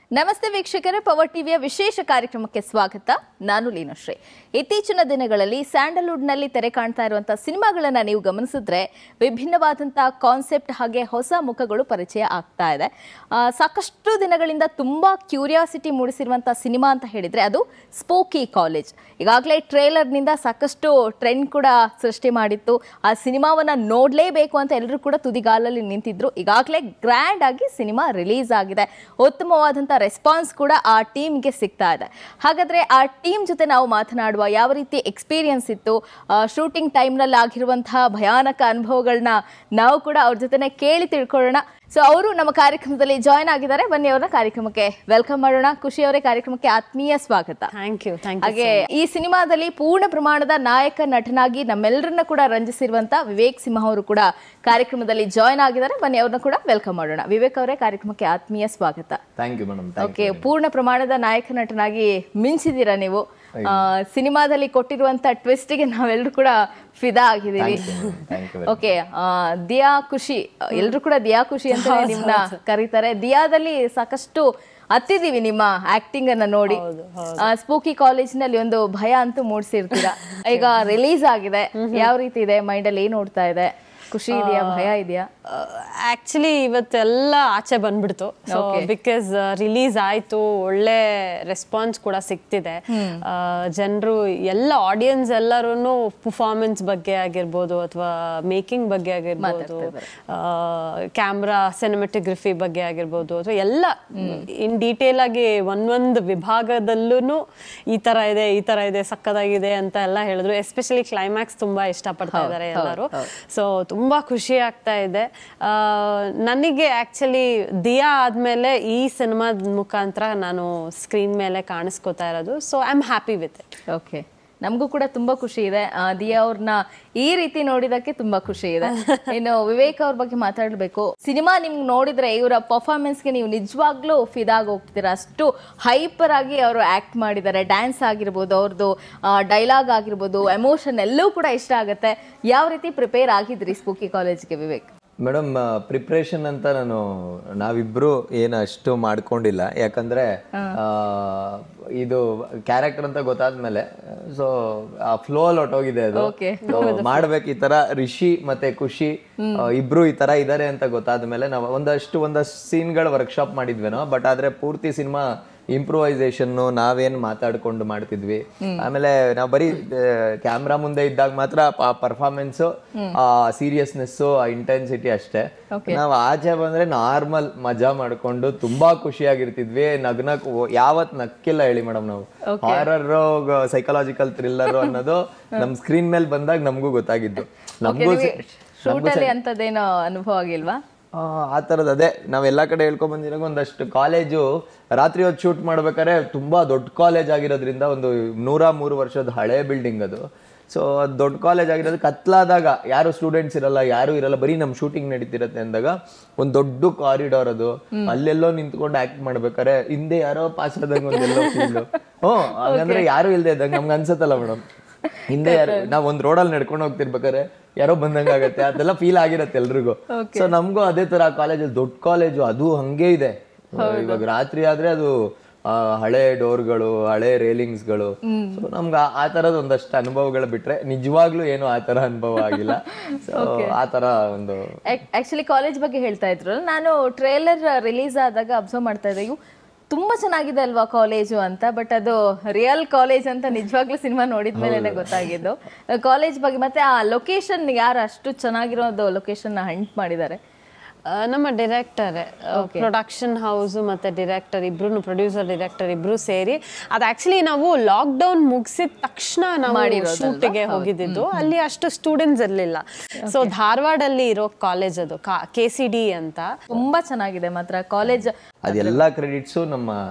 ನಮಸ್ತೆ ವೀಕ್ಷಕರೇ ಪವರ್ ಟಿವಿಯ ವಿಶೇಷ ಕಾರ್ಯಕ್ರಮಕ್ಕೆ ಸ್ವಾಗತ ನಾನು ಲೀನಶ್ರೀ ಇತ್ತೀಚಿನ ದಿನಗಳಲ್ಲಿ ಸ್ಯಾಂಡಲ್ವುಡ್ನಲ್ಲಿ ತೆರೆ ಕಾಣ್ತಾ ಇರುವಂತಹ ಸಿನಿಮಾಗಳನ್ನ ನೀವು ಗಮನಿಸಿದ್ರೆ ವಿಭಿನ್ನವಾದಂತಹ ಕಾನ್ಸೆಪ್ಟ್ ಹಾಗೆ ಹೊಸ ಮುಖಗಳು ಪರಿಚಯ ಆಗ್ತಾ ಇದೆ ಆ, ಸಾಕಷ್ಟು ದಿನಗಳಿಂದ ತುಂಬಾ ಕ್ಯೂರಿಯಾಸಿಟಿ ಮೂಡಿಸಿರುವಂತಹ ಸಿನಿಮಾ ಅಂತ ಹೇಳಿದ್ರೆ ಅದು ಸ್ಪೋಕಿ ಕಾಲೇಜ್ ಈಗಾಗಲೇ ಟ್ರೇಲರ್ನಿಂದ ಸಾಕಷ್ಟು ಟ್ರೆಂಡ್ ಕೂಡ ಸೃಷ್ಟಿ ಮಾಡಿತ್ತು ಆ ಸಿನಿಮಾವನ್ನ ನೋಡ್ಲೇಬೇಕು ಅಂತ ಎಲ್ಲರೂ ಕೂಡ ತುದಿಗಾಲಲ್ಲಿ ನಿಂತಿದ್ರು ಈಗಾಗಲೇ ಗ್ರ್ಯಾಂಡ್ ಆಗಿ ಸಿನಿಮಾ ರಿಲೀಸ್ ಆಗಿದೆ ಉತ್ತಮವಾದಂಥ ರೆಸ್ಪಾನ್ಸ್ ಕೂಡ ಆ ಟೀಮ್ಗೆ ಸಿಗ್ತಾ ಇದೆ ಹಾಗಾದ್ರೆ ಆ ಟೀಮ್ ಜೊತೆ ನಾವು ಮಾತನಾಡುವ ಯಾವ ರೀತಿ ಎಕ್ಸ್ಪೀರಿಯನ್ಸ್ ಇತ್ತು ಶೂಟಿಂಗ್ ಟೈಮ್ನಲ್ಲಿ ಆಗಿರುವಂತಹ ಭಯಾನಕ ಅನುಭವಗಳನ್ನ ನಾವು ಕೂಡ ಅವ್ರ ಜೊತೆನೆ ಕೇಳಿ ತಿಳ್ಕೊಳ್ಳೋಣ ಸೊ ಅವರು ನಮ್ಮ ಕಾರ್ಯಕ್ರಮದಲ್ಲಿ ಜಾಯ್ನ್ ಆಗಿದ್ದಾರೆ ಬನ್ನಿ ಅವ್ರನ್ನ ಕಾರ್ಯಕ್ರಮಕ್ಕೆ ವೆಲ್ಕಮ್ ಮಾಡೋಣ ಖುಷಿ ಅವರೇ ಕಾರ್ಯಕ್ರಮಕ್ಕೆ ಆತ್ಮೀಯ ಸ್ವಾಗತ ಥ್ಯಾಂಕ್ ಯು ಥ್ಯಾಂಕ್ ಯು ಹಾಗೆ ಈ ಸಿನಿಮಾದಲ್ಲಿ ಪೂರ್ಣ ಪ್ರಮಾಣದ ನಾಯಕ ನಟನಾಗಿ ನಮ್ಮೆಲ್ಲರನ್ನ ಕೂಡ ರಂಜಿಸಿರುವಂತ ವಿವೇಕ್ ಸಿಂಹ ಅವರು ಕೂಡ ಕಾರ್ಯಕ್ರಮದಲ್ಲಿ ಜಾಯ್ನ್ ಆಗಿದ್ದಾರೆ ಬನ್ನಿ ಅವ್ರನ್ನ ಕೂಡ ವೆಲ್ಕಮ್ ಮಾಡೋಣ ವಿವೇಕ್ ಅವರೇ ಕಾರ್ಯಕ್ರಮಕ್ಕೆ ಆತ್ಮೀಯ ಸ್ವಾಗತ ಥ್ಯಾಂಕ್ ಯು ಮೇಡಮ್ ಓಕೆ ಪೂರ್ಣ ಪ್ರಮಾಣದ ನಾಯಕ ನಟನಾಗಿ ಮಿಂಚಿದ್ದೀರಾ ನೀವು ಆ, ಸಿನಿಮಾದಲ್ಲಿ ಕೊಟ್ಟಿರುವಂತ ಟ್ವಿಸ್ಟ್ ಗೆ ನಾವೆಲ್ಲರೂ ಕೂಡ ಫಿದಾ ಆಗಿದ್ದೀವಿ ಥ್ಯಾಂಕ್ ಯು ಓಕೆ ದಿಯಾ ಖುಷಿ ಎಲ್ರು ಕೂಡ ದಿಯಾ ಖುಷಿ ಅಂತ ನಿಮ್ನ ಕರೀತಾರೆ ದಿಯಾದಲ್ಲಿ ಸಾಕಷ್ಟು ಹತ್ತಿದೀವಿ ನಿಮ್ಮ ಆಕ್ಟಿಂಗ್ ಅನ್ನ ನೋಡಿ ಸ್ಪೂಕಿ ಕಾಲೇಜಿನಲ್ಲಿ ಒಂದು ಭಯ ಅಂತೂ ಮೂಡಿಸಿರ್ತೀರಾ ಈಗ ರಿಲೀಸ್ ಆಗಿದೆ ಯಾವ ರೀತಿ ಇದೆ ಮೈಂಡ್ ಅಲ್ಲಿ ಏನ್ ಓಡ್ತಾ ಇದೆ ಖುಷಿ ಇದೆಯಾ ಭಯ ಇದೆಯಾ ಆಕ್ಚುಲಿ ಇವತ್ತೆಲ್ಲ ಆಚೆ ಬಂದ್ಬಿಡ್ತು ಸೊ ಬಿಕಾಸ್ ರಿಲೀಸ್ ಆಯ್ತು ಒಳ್ಳೆ ರೆಸ್ಪಾನ್ಸ್ ಕೂಡ ಸಿಗ್ತಿದೆ ಜನರು ಎಲ್ಲ ಆಡಿಯನ್ಸ್ ಎಲ್ಲರೂ ಪರ್ಫಾರ್ಮೆನ್ಸ್ ಬಗ್ಗೆ ಆಗಿರ್ಬೋದು ಅಥವಾ ಮೇಕಿಂಗ್ ಬಗ್ಗೆ ಆಗಿರ್ಬೋದು ಕ್ಯಾಮ್ರಾ ಸಿನಿಮೆಟೋಗ್ರಫಿ ಬಗ್ಗೆ ಆಗಿರ್ಬೋದು ಅಥವಾ ಎಲ್ಲ ಇನ್ ಡೀಟೇಲ್ ಆಗಿ ಒಂದೊಂದು ವಿಭಾಗದಲ್ಲೂ ಈ ತರ ಇದೆ ಈ ತರ ಇದೆ ಸಕ್ಕದಾಗಿದೆ ಅಂತ ಎಲ್ಲ ಹೇಳಿದ್ರು ಎಸ್ಪೆಷಲಿ ಕ್ಲೈಮ್ಯಾಕ್ಸ್ ತುಂಬಾ ಇಷ್ಟಪಡ್ತಾ ಇದ್ದಾರೆ ಎಲ್ಲರೂ ಸೊ ತುಂಬಾ ಖುಷಿ ಆಗ್ತಾ ಇದೆ ಆ, ನನಗೆ ಆಕ್ಚುಲಿ ದಿಯಾ ಆದ್ಮೇಲೆ ಈ ಸಿನಿಮಾದ ಮುಖಾಂತರ ನಾನು ಸ್ಕ್ರೀನ್ ಮೇಲೆ ಕಾಣಿಸ್ಕೊತಾ ಇರೋದು so I am happy with it okay ನಮಗೂ ಕೂಡ ತುಂಬಾ ಖುಷಿ ಇದೆ ಆ, ದಿಯಾ ಅವ್ರನ್ನ ಈ ರೀತಿ ನೋಡಿದಕ್ಕೆ ತುಂಬಾ ಖುಷಿ ಇದೆ ಇನ್ನು ವಿವೇಕ್ ಅವ್ರ ಬಗ್ಗೆ ಮಾತಾಡ್ಬೇಕು ಸಿನಿಮಾ ನಿಮ್ಗೆ ನೋಡಿದ್ರೆ ಇವರ ಪರ್ಫಾರ್ಮೆನ್ಸ್ಗೆ ನೀವು ನಿಜವಾಗ್ಲೂ ಫಿದಾಗಿ ಹೋಗ್ತೀರಾ ಅಷ್ಟು ಹೈಪರ್ ಆಗಿ ಅವರು ಆಕ್ಟ್ ಮಾಡಿದ್ದಾರೆ ಡ್ಯಾನ್ಸ್ ಆಗಿರ್ಬೋದು ಅವ್ರದ್ದು ಡೈಲಾಗ್ ಆಗಿರ್ಬೋದು ಎಮೋಷನ್ ಎಲ್ಲವೂ ಕೂಡ ಇಷ್ಟ ಆಗುತ್ತೆ ಯಾವ ರೀತಿ ಪ್ರಿಪೇರ್ ಆಗಿದ್ರಿ ಸ್ಪೂಕಿ ಕಾಲೇಜ್ಗೆ ವಿವೇಕ್ ಮೇಡಮ್ ಪ್ರಿಪ್ರೇಷನ್ ಅಂತ ನಾನು ನಾವಿಬ್ರು ಏನು ಅಷ್ಟು ಮಾಡ್ಕೊಂಡಿಲ್ಲ ಯಾಕಂದ್ರೆ ಆ, ಇದು ಕ್ಯಾರೆಕ್ಟರ್ ಅಂತ ಗೊತ್ತಾದ್ಮೇಲೆ ಸೊ ಆ ಫ್ಲೋ ಅಲ್ಲಿ ಹೊಟ್ಟೋಗಿದೆ ಅದು Okay. So, ಮಾಡ್ಬೇಕು ಈ ತರ ರಿಷಿ ಮತ್ತೆ ಖುಷಿ ಆ, ಇಬ್ರು ಈ ತರ ಇದಾರೆ ಅಂತ ಗೊತ್ತಾದ್ಮೇಲೆ ನಾವು ಒಂದಷ್ಟು ಒಂದಷ್ಟು ಸೀನ್ಗಳ ವರ್ಕ್ಶಾಪ್ ಮಾಡಿದ್ವೇನೋ ಬಟ್ ಆದ್ರೆ ಪೂರ್ತಿ ಸಿನಿಮಾ ಇಂಪ್ರೂವೈಸೇಷನ್ ನಾವೇನ್ ಮಾತಾಡ್ಕೊಂಡು ಮಾಡ್ತಿದ್ವಿ ಆಮೇಲೆ ನಾವು ಬರೀ ಕ್ಯಾಮ್ರಾ ಮುಂದೆ ಇದ್ದಾಗ ಮಾತ್ರ ಆ ಪರ್ಫಾರ್ಮೆನ್ಸ್ ಆ ಸೀರಿಯಸ್ನೆಸ್ ಆ ಇಂಟೆನ್ಸಿಟಿ ಅಷ್ಟೇ ನಾವು ಆಚೆ ಬಂದ್ರೆ ನಾರ್ಮಲ್ ಮಜಾ ಮಾಡ್ಕೊಂಡು ತುಂಬಾ ಖುಷಿಯಾಗಿರ್ತಿದ್ವಿ ನಗ್ನಕ್ ಯಾವತ್ ನಕ್ಕಿಲ್ಲ ಹೇಳಿ ಮೇಡಮ್ ನಾವು ಹಾರರ್ ಸೈಕಲಾಜಿಕಲ್ ಥ್ರಿಲ್ಲರ್ ಅನ್ನೋದು ನಮ್ ಸ್ಕ್ರೀನ್ ಮೇಲೆ ಬಂದಾಗ ನಮಗೂ ಗೊತ್ತಾಗಿದ್ದು ನಮಗೂ ಶೂಟಲ್ಲಿ ಅಂತದೇನೋ ಅನುಭವ ಆಗಿಲ್ವಾ ಆ ಆ ಥರದ್ದು ಅದೇ ನಾವ್ ಎಲ್ಲಾ ಕಡೆ ಹೇಳ್ಕೊಂಡ್ ಬಂದಿರೋ ಒಂದಷ್ಟು ಕಾಲೇಜು ರಾತ್ರಿ ಹೊತ್ತು ಶೂಟ್ ಮಾಡ್ಬೇಕಾದ್ರೆ ತುಂಬಾ ದೊಡ್ಡ ಕಾಲೇಜ್ ಆಗಿರೋದ್ರಿಂದ ಒಂದು ನೂರ ಮೂರು ವರ್ಷದ ಹಳೆ ಬಿಲ್ಡಿಂಗ್ ಅದು ಸೊ ಅದು ದೊಡ್ಡ ಕಾಲೇಜ್ ಆಗಿರೋದು ಕತ್ಲಾದಾಗ ಯಾರು ಸ್ಟೂಡೆಂಟ್ಸ್ ಇರಲ್ಲ ಯಾರು ಇರಲ್ಲ ಬರೀ ನಮ್ ಶೂಟಿಂಗ್ ನಡೀತಿರತ್ತೆ ಅಂದಾಗ ಒಂದ್ ದೊಡ್ಡ ಕಾರಿಡಾರ್ ಅದು ಅಲ್ಲೆಲ್ಲೋ ನಿಂತ್ಕೊಂಡು ಆಕ್ಟ್ ಮಾಡ್ಬೇಕಾರೆ ಹಿಂದೆ ಯಾರೋ ಪಾಸ್ ಆದಂಗ ಒಂದೆಲ್ಲೋ ಫೀಲ್ ಹ್ಮ್ ಹಂಗಂದ್ರೆ ಯಾರು ಇಲ್ದೇ ಇದ್ದಂಗ ನಮ್ಗೆ ಅನ್ಸತ್ತಲ್ಲ ಮೇಡಮ್ ಹಿಂದೆ ಯಾರು ನಾವ್ ಒಂದ್ ರೋಡಲ್ಲಿ ನಡ್ಕೊಂಡು ಹೋಗ್ತಿರ್ಬೇಕಾರೆ ಯಾರೋ ಬಂದಂಗ ಆಗತ್ತೆ ಅದೆಲ್ಲ ಫೀಲ್ ಆಗಿರತ್ತೆ ಎಲ್ರಿಗೂ ಸೊ ನಮ್ಗೂ ಅದೇ ತರ ಕಾಲೇಜ್ ದೊಡ್ಡ ಕಾಲೇಜು ಅದು ಹಂಗೆ ಇದೆ ಇವಾಗ ರಾತ್ರಿ ಆದ್ರೆ ಅದು ಆ, ಹಳೆ ಡೋರ್ಗಳು ಹಳೆ ರೇಲಿಂಗ್ಸ್ಗಳು ಸೊ ನಮ್ಗೆ ಆ- ಆ ತರದ ಒಂದಷ್ಟು ಅನುಭವಗಳು ಬಿಟ್ರೆ ನಿಜವಾಗ್ಲೂ ಏನು ಆ ತರ ಅನುಭವ ಆಗಿಲ್ಲ ಸೊ ಆ ತರ ಒಂದು ಆಕ್ಚುಲಿ ಕಾಲೇಜ್ ಬಗ್ಗೆ ಹೇಳ್ತಾ ಇದ್ರು ನಾನು ಟ್ರೇಲರ್ ರಿಲೀಸ್ ಆದಾಗ ಅಬ್ಸರ್ವ್ ಮಾಡ್ತಾ ಇದ್ದೆ ಇವು ತುಂಬಾ ಚೆನ್ನಾಗಿದೆ ಅಲ್ವಾ ಕಾಲೇಜು ಅಂತ ಬಟ್ ಅದು ರಿಯಲ್ ಕಾಲೇಜ್ ಅಂತ ನಿಜವಾಗ್ಲೂ ಸಿನಿಮಾ ನೋಡಿದ ಮೇಲೆ ಗೊತ್ತಾಗಿದ್ದು ಕಾಲೇಜ್ ಬಗ್ಗೆ ಮತ್ತೆ ಆ ಲೊಕೇಶನ್ ಯಾರು ಅಷ್ಟು ಚೆನ್ನಾಗಿರೋದು ಲೊಕೇಶನ್ ಹಂಟ್ ಮಾಡಿದ್ದಾರೆ ಆ, ನಮ್ಮ ಡೈರೆಕ್ಟರ್ ಪ್ರೊಡಕ್ಷನ್ ಹೌಸ್ ಮತ್ತೆ ಡೈರೆಕ್ಟರ್ ಇಬ್ರು ಪ್ರೊಡ್ಯೂಸರ್ ಡೈರೆಕ್ಟರ್ ಇಬ್ರು ಸೇರಿ ಅದು ಆಕ್ಚುಲಿ ನಾವು ಲಾಕ್ ಡೌನ್ ಮುಗಿಸಿದ ತಕ್ಷಣ ನಾವು ಶೂಟಿಗೆ ಹೋಗಿದ್ದು ಅಲ್ಲಿ ಅಷ್ಟು ಸ್ಟೂಡೆಂಟ್ಸ್ ಇರಲಿಲ್ಲ ಸೊ ಧಾರವಾಡಲ್ಲಿ ಇರೋ ಕಾಲೇಜ್ ಅದು ಕೆ ಸಿ ಡಿ ಅಂತ ತುಂಬಾ ಚೆನ್ನಾಗಿದೆ ಮಾತ್ರ ಕಾಲೇಜ್ ಅದೆಲ್ಲ ಕ್ರೆಡಿಟ್ಸು ನಮ್ಮ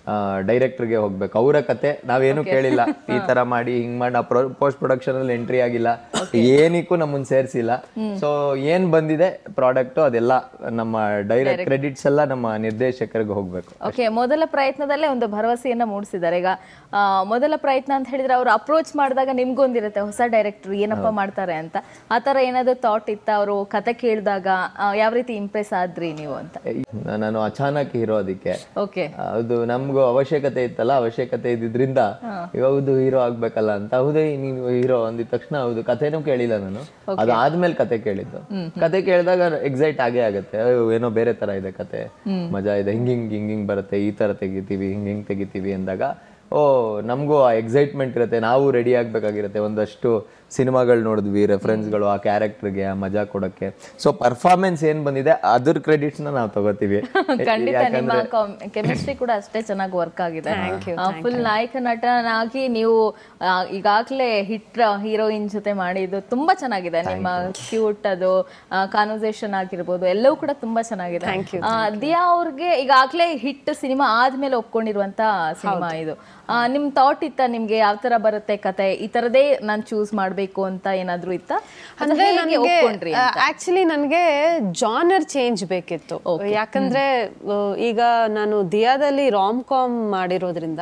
ಡೈರೆಕ್ಟರ್ಗೆ ಹೋಗ್ಬೇಕು ಅವರ ಕತೆ ನಾವೇನು ಕೇಳಿಲ್ಲ ಈ ತರ ಮಾಡಿ ಹಿಂಗ್ ಮಾಡಿ ನಾವು ಪೋಸ್ಟ್ ಪ್ರೊಡಕ್ಷನ್ ಅಲ್ಲಿ ಎಂಟ್ರಿ ಆಗಿಲ್ಲ ಏನಕ್ಕೂ ನಮ್ಮನ್ನ ಸೇರ್ಸಿಲ್ಲ ಸೊ ಏನ್ ಬಂದಿದೆ ಪ್ರಾಡಕ್ಟ್ ಅದೆಲ್ಲ ನಮ್ಮ ಡೈರೆಕ್ಟ್ ಕ್ರೆಡಿಟ್ಸ್ ಎಲ್ಲ ನಮ್ಮ ನಿರ್ದೇಶಕರಿಗೆ ಹೋಗ್ಬೇಕು ಓಕೆ ಮೊದಲ ಪ್ರಯತ್ನದಲ್ಲೇ ಒಂದು ಭರವಸೆಯನ್ನ ಮೂಡಿಸಿದ್ದಾರೆ ಈಗ ಆ, ಮೊದಲ ಪ್ರಯತ್ನ ಅಂತ ಹೇಳಿದ್ರೆ ಅವ್ರು ಅಪ್ರೋಚ್ ಮಾಡಿದಾಗ ನಿಮ್ಗೊಂದಿರುತ್ತೆ ಹೊಸ ಡೈರೆಕ್ಟರ್ ಏನಪ್ಪ ಮಾಡ್ತಾರೆ ಅಂತ ಆ ತರ ಏನಾದ್ರು ಥಾಟ್ ಇತ್ತ ಅವರು ಕತೆ ಕೇಳಿದಾಗ ಯಾವ ರೀತಿ ಇಂಪ್ರೆಸ್ ಆದ್ರಿ ನೀವು ಅಂತ ನಾನು ಅಚಾನಕ್ ಹೀರೋ ಅದಕ್ಕೆ ಓಕೆ ಹೌದು ನಮ್ಗೂ ಅವಶ್ಯಕತೆ ಇತ್ತಲ್ಲ ಅವಶ್ಯಕತೆ ಇದ್ದಿದ್ರಿಂದ ಹೌದು ಹೀರೋ ಆಗ್ಬೇಕಲ್ಲ ಅಂತ ಹೌದೇ ನೀನು ಹೀರೋ ಅಂದಿದ ತಕ್ಷಣ ಹೌದು ಕಥೆನೂ ಕೇಳಿಲ್ಲ ನಾನು ಅದಾದ್ಮೇಲೆ ಕತೆ ಕೇಳಿದ್ದು ಕತೆ ಕೇಳಿದಾಗ ಎಕ್ಸೈಟ್ ಆಗೇ ಆಗತ್ತೆ ಅಯ್ಯೋ, ಏನೋ ಬೇರೆ ತರ ಇದೆ ಕತೆ ಮಜಾ ಇದೆ ಹಿಂಗ್ ಹಿಂಗ್ ಹಿಂಗ್ ಹಿಂಗ್ ಬರುತ್ತೆ ಈ ತರ ತೆಗಿತೀವಿ ಹಿಂಗ್ ಹಿಂಗ್ ತೆಗಿತೀವಿ ಅಂದಾಗ ಓ ನಮಗೂ ಆ ಎಕ್ಸೈಟ್ಮೆಂಟ್ ಇರುತ್ತೆ ನಾವು ರೆಡಿ ಆಗ್ಬೇಕಾಗಿರುತ್ತೆ ಒಂದಷ್ಟು ಸಿನಿಮಾಗಳು ನೋಡಿದ್ವಿ ರೆಫರೆನ್ಸ್ಗಳು ಆ ಕ್ಯಾರೆಕ್ಟರ್ಗೆ ಆ ಮಜಾ ಕೊಡಕ್ಕೆ ಸೊ ಪರ್ಫಾರ್ಮೆನ್ಸ್ ಏನ್ ಬಂದಿದೆ ಅದ್ರ ಕ್ರೆಡಿಟ್ಸ್ ನ ನಾವು ತಗೋತೀವಿ ಖಂಡಿತ ನಿಮ್ಮ ಕೆಮಿಸ್ಟ್ರಿ ಕೂಡ ಅಷ್ಟೇ ಚೆನ್ನಾಗಿ ವರ್ಕ್ ಆಗಿದೆ ಫುಲ್ ನಾಯಕ ನಟನಾಗಿ ನೀವು ಆ, ಈಗಾಗ್ಲೇ ಹಿಟ್ ಹೀರೋಯಿನ್ ಜೊತೆ ಮಾಡಿದ್ದು ತುಂಬಾ ಚೆನ್ನಾಗಿದೆ ನಿಮ್ಮ ಕ್ಯೂಟ್ ಅದು ಕಾನ್ವರ್ಸೇಷನ್ ಆಗಿರ್ಬೋದು ಎಲ್ಲವೂ ಕೂಡ ತುಂಬಾ ಚೆನ್ನಾಗಿದೆ ಆ, ದಿಯಾ ಅವ್ರಿಗೆ ಈಗಾಗ್ಲೇ ಹಿಟ್ ಸಿನಿಮಾ ಆದ್ಮೇಲೆ ಒಪ್ಕೊಂಡಿರುವಂತ ಸಿನಿಮಾ ಇದು ಆ, ನಿಮ್ ಥಾಟ್ ಇತ್ತ ನಿಮ್ಗೆ ಯಾವ ತರ ಬರುತ್ತೆ ಕತೆ ಈ ತರದೇ ನಾನ್ ಚೂಸ್ ಮಾಡ್ಬೇಕು ಅಂತ ಏನಾದ್ರೂ ಇತ್ತ ಅಂದ್ರೆ ಹೇಗೆ ನನಗೆ ಒಪ್ಕೊಂಡ್ರಿ ಆಕ್ಚುಲಿ ನನಗೆ ಜಾನರ್ ಚೇಂಜ್ ಬೇಕಿತ್ತು ಯಾಕಂದ್ರೆ ಆ, ಈಗ ನಾನು ದಿಯಾದಲ್ಲಿ ರಾಮ್ ಕಾಮ್ ಮಾಡಿರೋದ್ರಿಂದ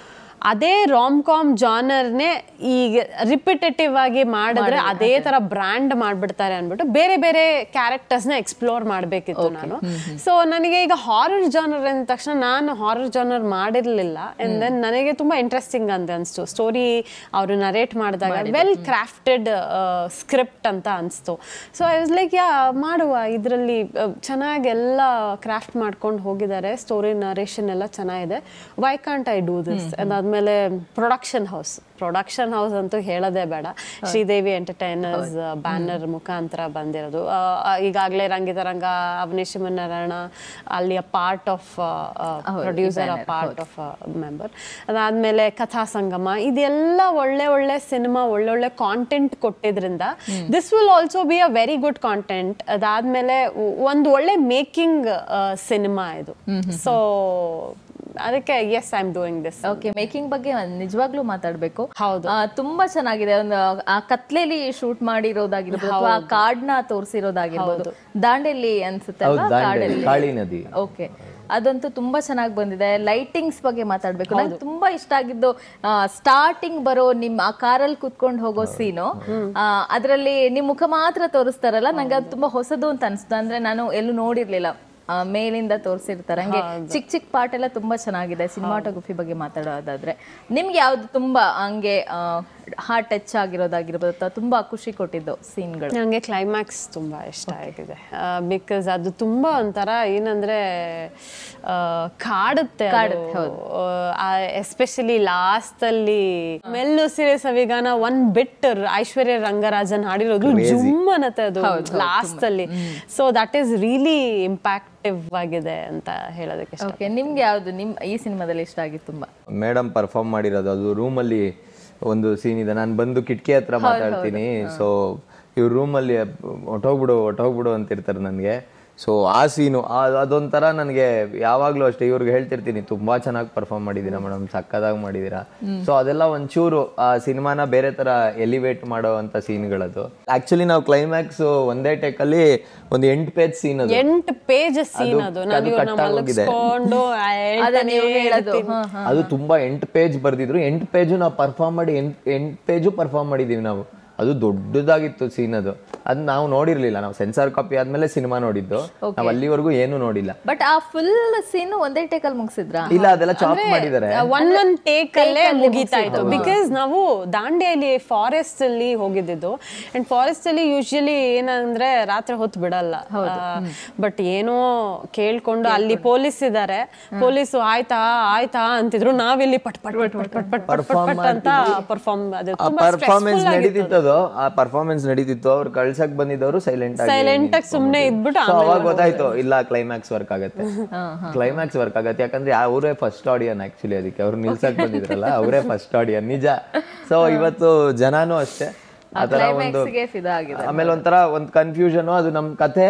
ಅದೇ ರಾಮ್ ಕಾಮ್ ಜಾನರ್ನೇ ಈಗ ರಿಪಿಟೇಟಿವ್ ಆಗಿ ಮಾಡಿದ್ರೆ ಅದೇ ತರ ಬ್ರ್ಯಾಂಡ್ ಮಾಡ್ಬಿಡ್ತಾರೆ ಅನ್ಬಿಟ್ಟು ಬೇರೆ ಬೇರೆ ಕ್ಯಾರೆಕ್ಟರ್ಸ್ನ ಎಕ್ಸ್ಪ್ಲೋರ್ ಮಾಡಬೇಕಿತ್ತು ನಾನು ಸೊ ನನಗೆ ಈಗ ಹಾರರ್ ಜಾನರ್ ಅಂದ ತಕ್ಷಣ ನಾನು ಹಾರರ್ ಜಾನರ್ ಮಾಡಿರ್ಲಿಲ್ಲ ಅಂಡ್ ದೆನ್ ನನಗೆ ತುಂಬಾ ಇಂಟ್ರೆಸ್ಟಿಂಗ್ ಅಂತ ಅನಿಸ್ತು ಸ್ಟೋರಿ ಅವರು ನರೇಟ್ ಮಾಡಿದಾಗ ವೆಲ್ ಕ್ರಾಫ್ಟೆಡ್ ಸ್ಕ್ರಿಪ್ಟ್ ಅಂತ ಅನಿಸ್ತು so I was like yeah ಮಾಡುವ ಇದರಲ್ಲಿ ಚೆನ್ನಾಗಿ ಎಲ್ಲ ಕ್ರಾಫ್ಟ್ ಮಾಡ್ಕೊಂಡು ಹೋಗಿದ್ದಾರೆ ಸ್ಟೋರಿ ನರೇಷನ್ ಎಲ್ಲ ಚೆನ್ನಾಗಿದೆ why can't I do this ಅದಾದ್ಮೇಲೆ ಪ್ರೊಡಕ್ಷನ್ ಹೌಸ್ ಪ್ರೊಡಕ್ಷನ್ ಹೌಸ್ ಅಂತೂ ಹೇಳೋದೇ ಬೇಡ ಶ್ರೀದೇವಿ ಎಂಟರ್ಟೈನರ್ಸ್ ಬ್ಯಾನರ್ ಮುಖಾಂತರ ಬಂದಿರೋದು ಈಗಾಗಲೇ ರಂಗಿತರಂಗ ಅವನೀಶ್ ನಾರಾಯಣ ಅಲ್ಲಿಯ part of producer part of member ಅದಾದ್ಮೇಲೆ ಕಥಾ ಸಂಗಮ ಇದೆಲ್ಲ ಒಳ್ಳೆ ಒಳ್ಳೆ ಸಿನಿಮಾ ಒಳ್ಳೊಳ್ಳೆ ಕಾಂಟೆಂಟ್ ಕೊಟ್ಟಿದ್ರಿಂದ this will also be a very good content ಅದಾದ್ಮೇಲೆ ಒಂದು ಒಳ್ಳೆ ಮೇಕಿಂಗ್ ಸಿನಿಮಾ ಇದು ಸೊ ಅದಕ್ಕೆ yes I am doing this okay making ಬಗ್ಗೆ ನಿಜವಾಗ್ಲೂ ಮಾತಾಡ್ಬೇಕು ಹೌದು. ಆ, ತುಂಬಾ ಚೆನ್ನಾಗಿದೆ ಒಂದು ಆ ಕತ್ಲೆಲಿ ಶೂಟ್ ಮಾಡಿರೋದಾಗಿರ್ಬೋದು ಅಥವಾ ಆ ಕಾಡ್ನ ತೋರಿಸಿರೋದಾಗಿರ್ಬೋದು ದಾಂಡೇಲಿ ಅನ್ಸುತ್ತೆ ಹೌದು ಅಲ್ವಾ ದಾಂಡೇಲಿ ಕಾಳಿ ನದಿ ಓಕೆ ಅದಂತೂ ತುಂಬಾ ಚೆನ್ನಾಗಿ ಬಂದಿದೆ ಲೈಟಿಂಗ್ಸ್ ಬಗ್ಗೆ ಮಾತಾಡ್ಬೇಕು ನಂಗೆ ತುಂಬಾ ಇಷ್ಟ ಆಗಿದ್ದು ಸ್ಟಾರ್ಟಿಂಗ್ ಬರೋ ನಿಮ್ ಆ ಕಾರಲ್ಲಿ ಕುತ್ಕೊಂಡು ಹೋಗೋ ಸೀನು ಅದರಲ್ಲಿ ನಿಮ್ ಮುಖ ಮಾತ್ರ ತೋರಿಸ್ತಾರಲ್ಲ ನಂಗೆ ಅದು ತುಂಬಾ ಹೊಸದು ಅಂತ ಅನ್ಸ್ತು ಅಂದ್ರೆ ನಾನು ಎಲ್ಲೂ ನೋಡಿರ್ಲಿಲ್ಲ ಆ, ಮೇಲಿಂದ ತೋರಿಸಿರ್ತಾರೆ ಹಂಗೆ ಚಿಕ್ಕ ಚಿಕ್ಕ ಪಾರ್ಟ್ ಎಲ್ಲ ತುಂಬಾ ಚೆನ್ನಾಗಿದೆ ಸಿನಿಮಾಟೋಗ್ರಫಿ ಬಗ್ಗೆ ಮಾತಾಡೋದಾದ್ರೆ ನಿಮ್ಗೆ ಯಾವ್ದು ತುಂಬಾ ಹಂಗೆ ಹಾರ್ಟ್ ಟಚ್ ಆಗಿರೋದಾಗಿರ್ಬೋದು ಅಥವಾ ತುಂಬಾ ಖುಷಿ ಕೊಟ್ಟಿದ್ದು ಸೀನ್ಗಳು ನನಗೆ ಕ್ಲೈಮ್ಯಾಕ್ಸ್ ತುಂಬ ಇಷ್ಟ ಆಗಿದೆ ಬಿಕಾಸ್ ಅದು ತುಂಬ ಒಂಥರ ಏನಂದ್ರೆ ಆ, ಕಾಡುತ್ತೆ ಎಸ್ಪೆಷಲಿ ಲಾಸ್ಟ್ ಅಲ್ಲಿ ಮೆಲ್ಲು ಸಿರೆ ಸವಿಗಾನ ಒನ್ ಬಿಟ್ ಐಶ್ವರ್ಯ ರಂಗರಾಜನ್ ಹಾಡಿರೋದು ಜುಮ್ ಅನ್ನತ್ತೆ ಅದು ಲಾಸ್ಟ್ ಅಲ್ಲಿ so that is really impactive ಆಗಿದೆ ಅಂತ ಹೇಳೋದಕ್ಕೆ ಇಷ್ಟ ಓಕೆ ನಿಮ್ಗೆ ಯಾವ್ದು ನಿಮ್ ಈ ಸಿನಿಮಾದಲ್ಲಿ ಇಷ್ಟ ಆಗಿತ್ತು ತುಂಬಾ ಮೇಡಮ್ ಪರ್ಫಾರ್ಮ್ ಮಾಡಿರೋದು ಅದು ರೂಮಲ್ಲಿ ಒಂದು ಸೀನ್ ಇದೆ ನಾನು ಬಂದು ಕಿಟಕಿ ಹತ್ರ ಮಾತಾಡ್ತೀನಿ ಸೊ ಇವ್ರು ರೂಮಲ್ಲಿ ಹೊಟ್ಟೋಗ್ಬಿಡು ಹೊಟ್ಟೋಗ್ಬಿಡು ಅಂತಿರ್ತಾರೆ ನನಗೆ ಸೊ ಆ ಸೀನು ಅದೊಂಥರ ನನಗೆ ಯಾವಾಗಲೂ ಅಷ್ಟೇ ಇವ್ರಿಗೆ ಹೇಳ್ತಿರ್ತೀನಿ ತುಂಬಾ ಚೆನ್ನಾಗಿ ಪರ್ಫಾರ್ಮ್ ಮಾಡಿದ್ದೀರಾ ಮೇಡಮ್ ಸಕ್ಕದಾಗಿ ಮಾಡಿದ್ದೀರಾ ಸೊ ಅದೆಲ್ಲ ಒಂಚೂರು ಆ ಸಿನಿಮಾನ ಬೇರೆ ತರ ಎಲಿವೇಟ್ ಮಾಡೋ ಅಂತ ಸೀನ್ಗಳದು ಆಕ್ಚುಲಿ ನಾವು ಕ್ಲೈಮ್ಯಾಕ್ಸ್ ಒಂದೇ ಟೇಕಲ್ಲಿ ಒಂದು ಎಂಟು ಪೇಜ್ ಸೀನ್ ಅದು ಎಂಟು ಪೇಜ್ ಸೀನ್ ಅದು ನಾನು ಅದು ಇವ್ರನ್ನ cut ಆಗೋಗಿದೆ. ಮಲಗಿಸ್ಕೊಂಡು ಅದೇ ನೀವು ಹೇಳೋದು ಹಾ, ಹಾ. ಅದು ತುಂಬಾ ಎಂಟು ಪೇಜ್ ಬರ್ದಿದ್ರು ಎಂಟು ಪೇಜು ನಾವು ಪರ್ಫಾರ್ಮ್ ಮಾಡಿ ಎಂಟ್ ಎಂಟು ಪೇಜು ಪರ್ಫಾರ್ಮ್ ಮಾಡಿದೀವಿ ನಾವು ಅದು ದೊಡ್ಡದಾಗಿತ್ತು ಸೀನ್ ಅದು ಅದು ನಾವು ನೋಡಿರ್ಲಿಲ್ಲ ನಾವು ಸೆನ್ಸಾರ್ ಕಾಪಿ ಆದ್ಮೇಲೆ ಸಿನಿಮಾ ನೋಡಿದ್ದು ನಾವು ಅಲ್ಲಿವರೆಗೂ ಏನು ನೋಡಿಲ್ಲ ಬಟ್ ಆ ಫುಲ್ ಸೀನ್ ಒಂದೇ ಟೇಕಲ್ಲಿ ಮುಗಿಸಿದ್ರಾ ಇಲ್ಲ ಅದೆಲ್ಲ ಚಾಪ್ ಮಾಡಿದ್ದಾರೆ ಒನ್ ಒನ್ ಟೇಕ್ ಅಲ್ಲೇ ಮುಗೀತಾ ಇತ್ತು ಬಿಕಾಸ್ ನಾವು ದಾಂಡೇಲಿ ಫಾರೆಸ್ಟ್ ಅಲ್ಲಿ ಹೋಗಿದ್ದಿದ್ದು ಅಂಡ್ ಫಾರೆಸ್ಟ್ ಅಲ್ಲಿ ಯೂಶಲಿ ಏನಂದ್ರೆ ರಾತ್ರಿ ಹೊತ್ತು ಬಿಡಲ್ಲ ಬಟ್ ಏನೋ ಕೇಳ್ಕೊಂಡು ಅಲ್ಲಿ ಪೊಲೀಸ್ ಇದಾರೆ ಪೊಲೀಸು ಆಯ್ತಾ ಆಯ್ತಾ ಅಂತಿದ್ರು ನಾವಿಲ್ಲಿ ಪಟ್ ಪಟ್ ಪಟ್ ಪಟ್ ಪಟ್ ಪಟ್ ಪಟ್ ಪಟ್ ಪಟ್ ಅಂತ ಪರ್ಫಾರ್ಮ್ ಅದು ಆ ತುಂಬಾ ಪರ್ಫಾರ್ಮೆನ್ಸ್ stressful ಆಗಿತ್ತು ನಡೀತಿತ್ತು ಅದು ಆ ಪರ್ಫಾರ್ಮೆನ್ಸ್ ನಡೀತಿತ್ತು ಅವ್ರು ಕಳ್ಸಕ್ ಬಂದಿದ್ದವರು ಸೈಲೆಂಟ್ ಆಗಿ Silent ಆಗಿ ಸುಮ್ನೆ ಇದ್ಬಿಟ್ಟು So ಅವಾಗ ಗೊತ್ತಾಯ್ತು ಇಲ್ಲ ಕ್ಲೈಮ್ಯಾಕ್ಸ್ ವರ್ಕ್ ಆಗತ್ತೆ ಕ್ಲೈಮ್ಯಾಕ್ಸ್ ವರ್ಕ್ ಆಗತ್ತೆ ಯಾಕಂದ್ರೆ ಅವರೇ ಫಸ್ಟ್ ಆಡಿಯನ್ ಆಕ್ಚುಲಿ ಅದಕ್ಕೆ ಅವ್ರು ನಿಲ್ಸಕ್ ಬಂದಿದ್ರಲ್ಲ ಅವರೇ ಫಸ್ಟ್ ಆಡಿಯನ್ ನಿಜ ಸೊ ಇವತ್ತು ಜನಾನು ಅಷ್ಟೇ ಆ ತರ ಒಂದು ಕ್ಲೈಮ್ಯಾಕ್ಸ್ಗೆ ಫಿದಾ ಆಗಿದೆ ಆಮೇಲೆ ಒಂಥರ ಒಂದ್ ಕನ್ಫ್ಯೂಷನ್ ಅದು ನಮ್ ಕಥೆ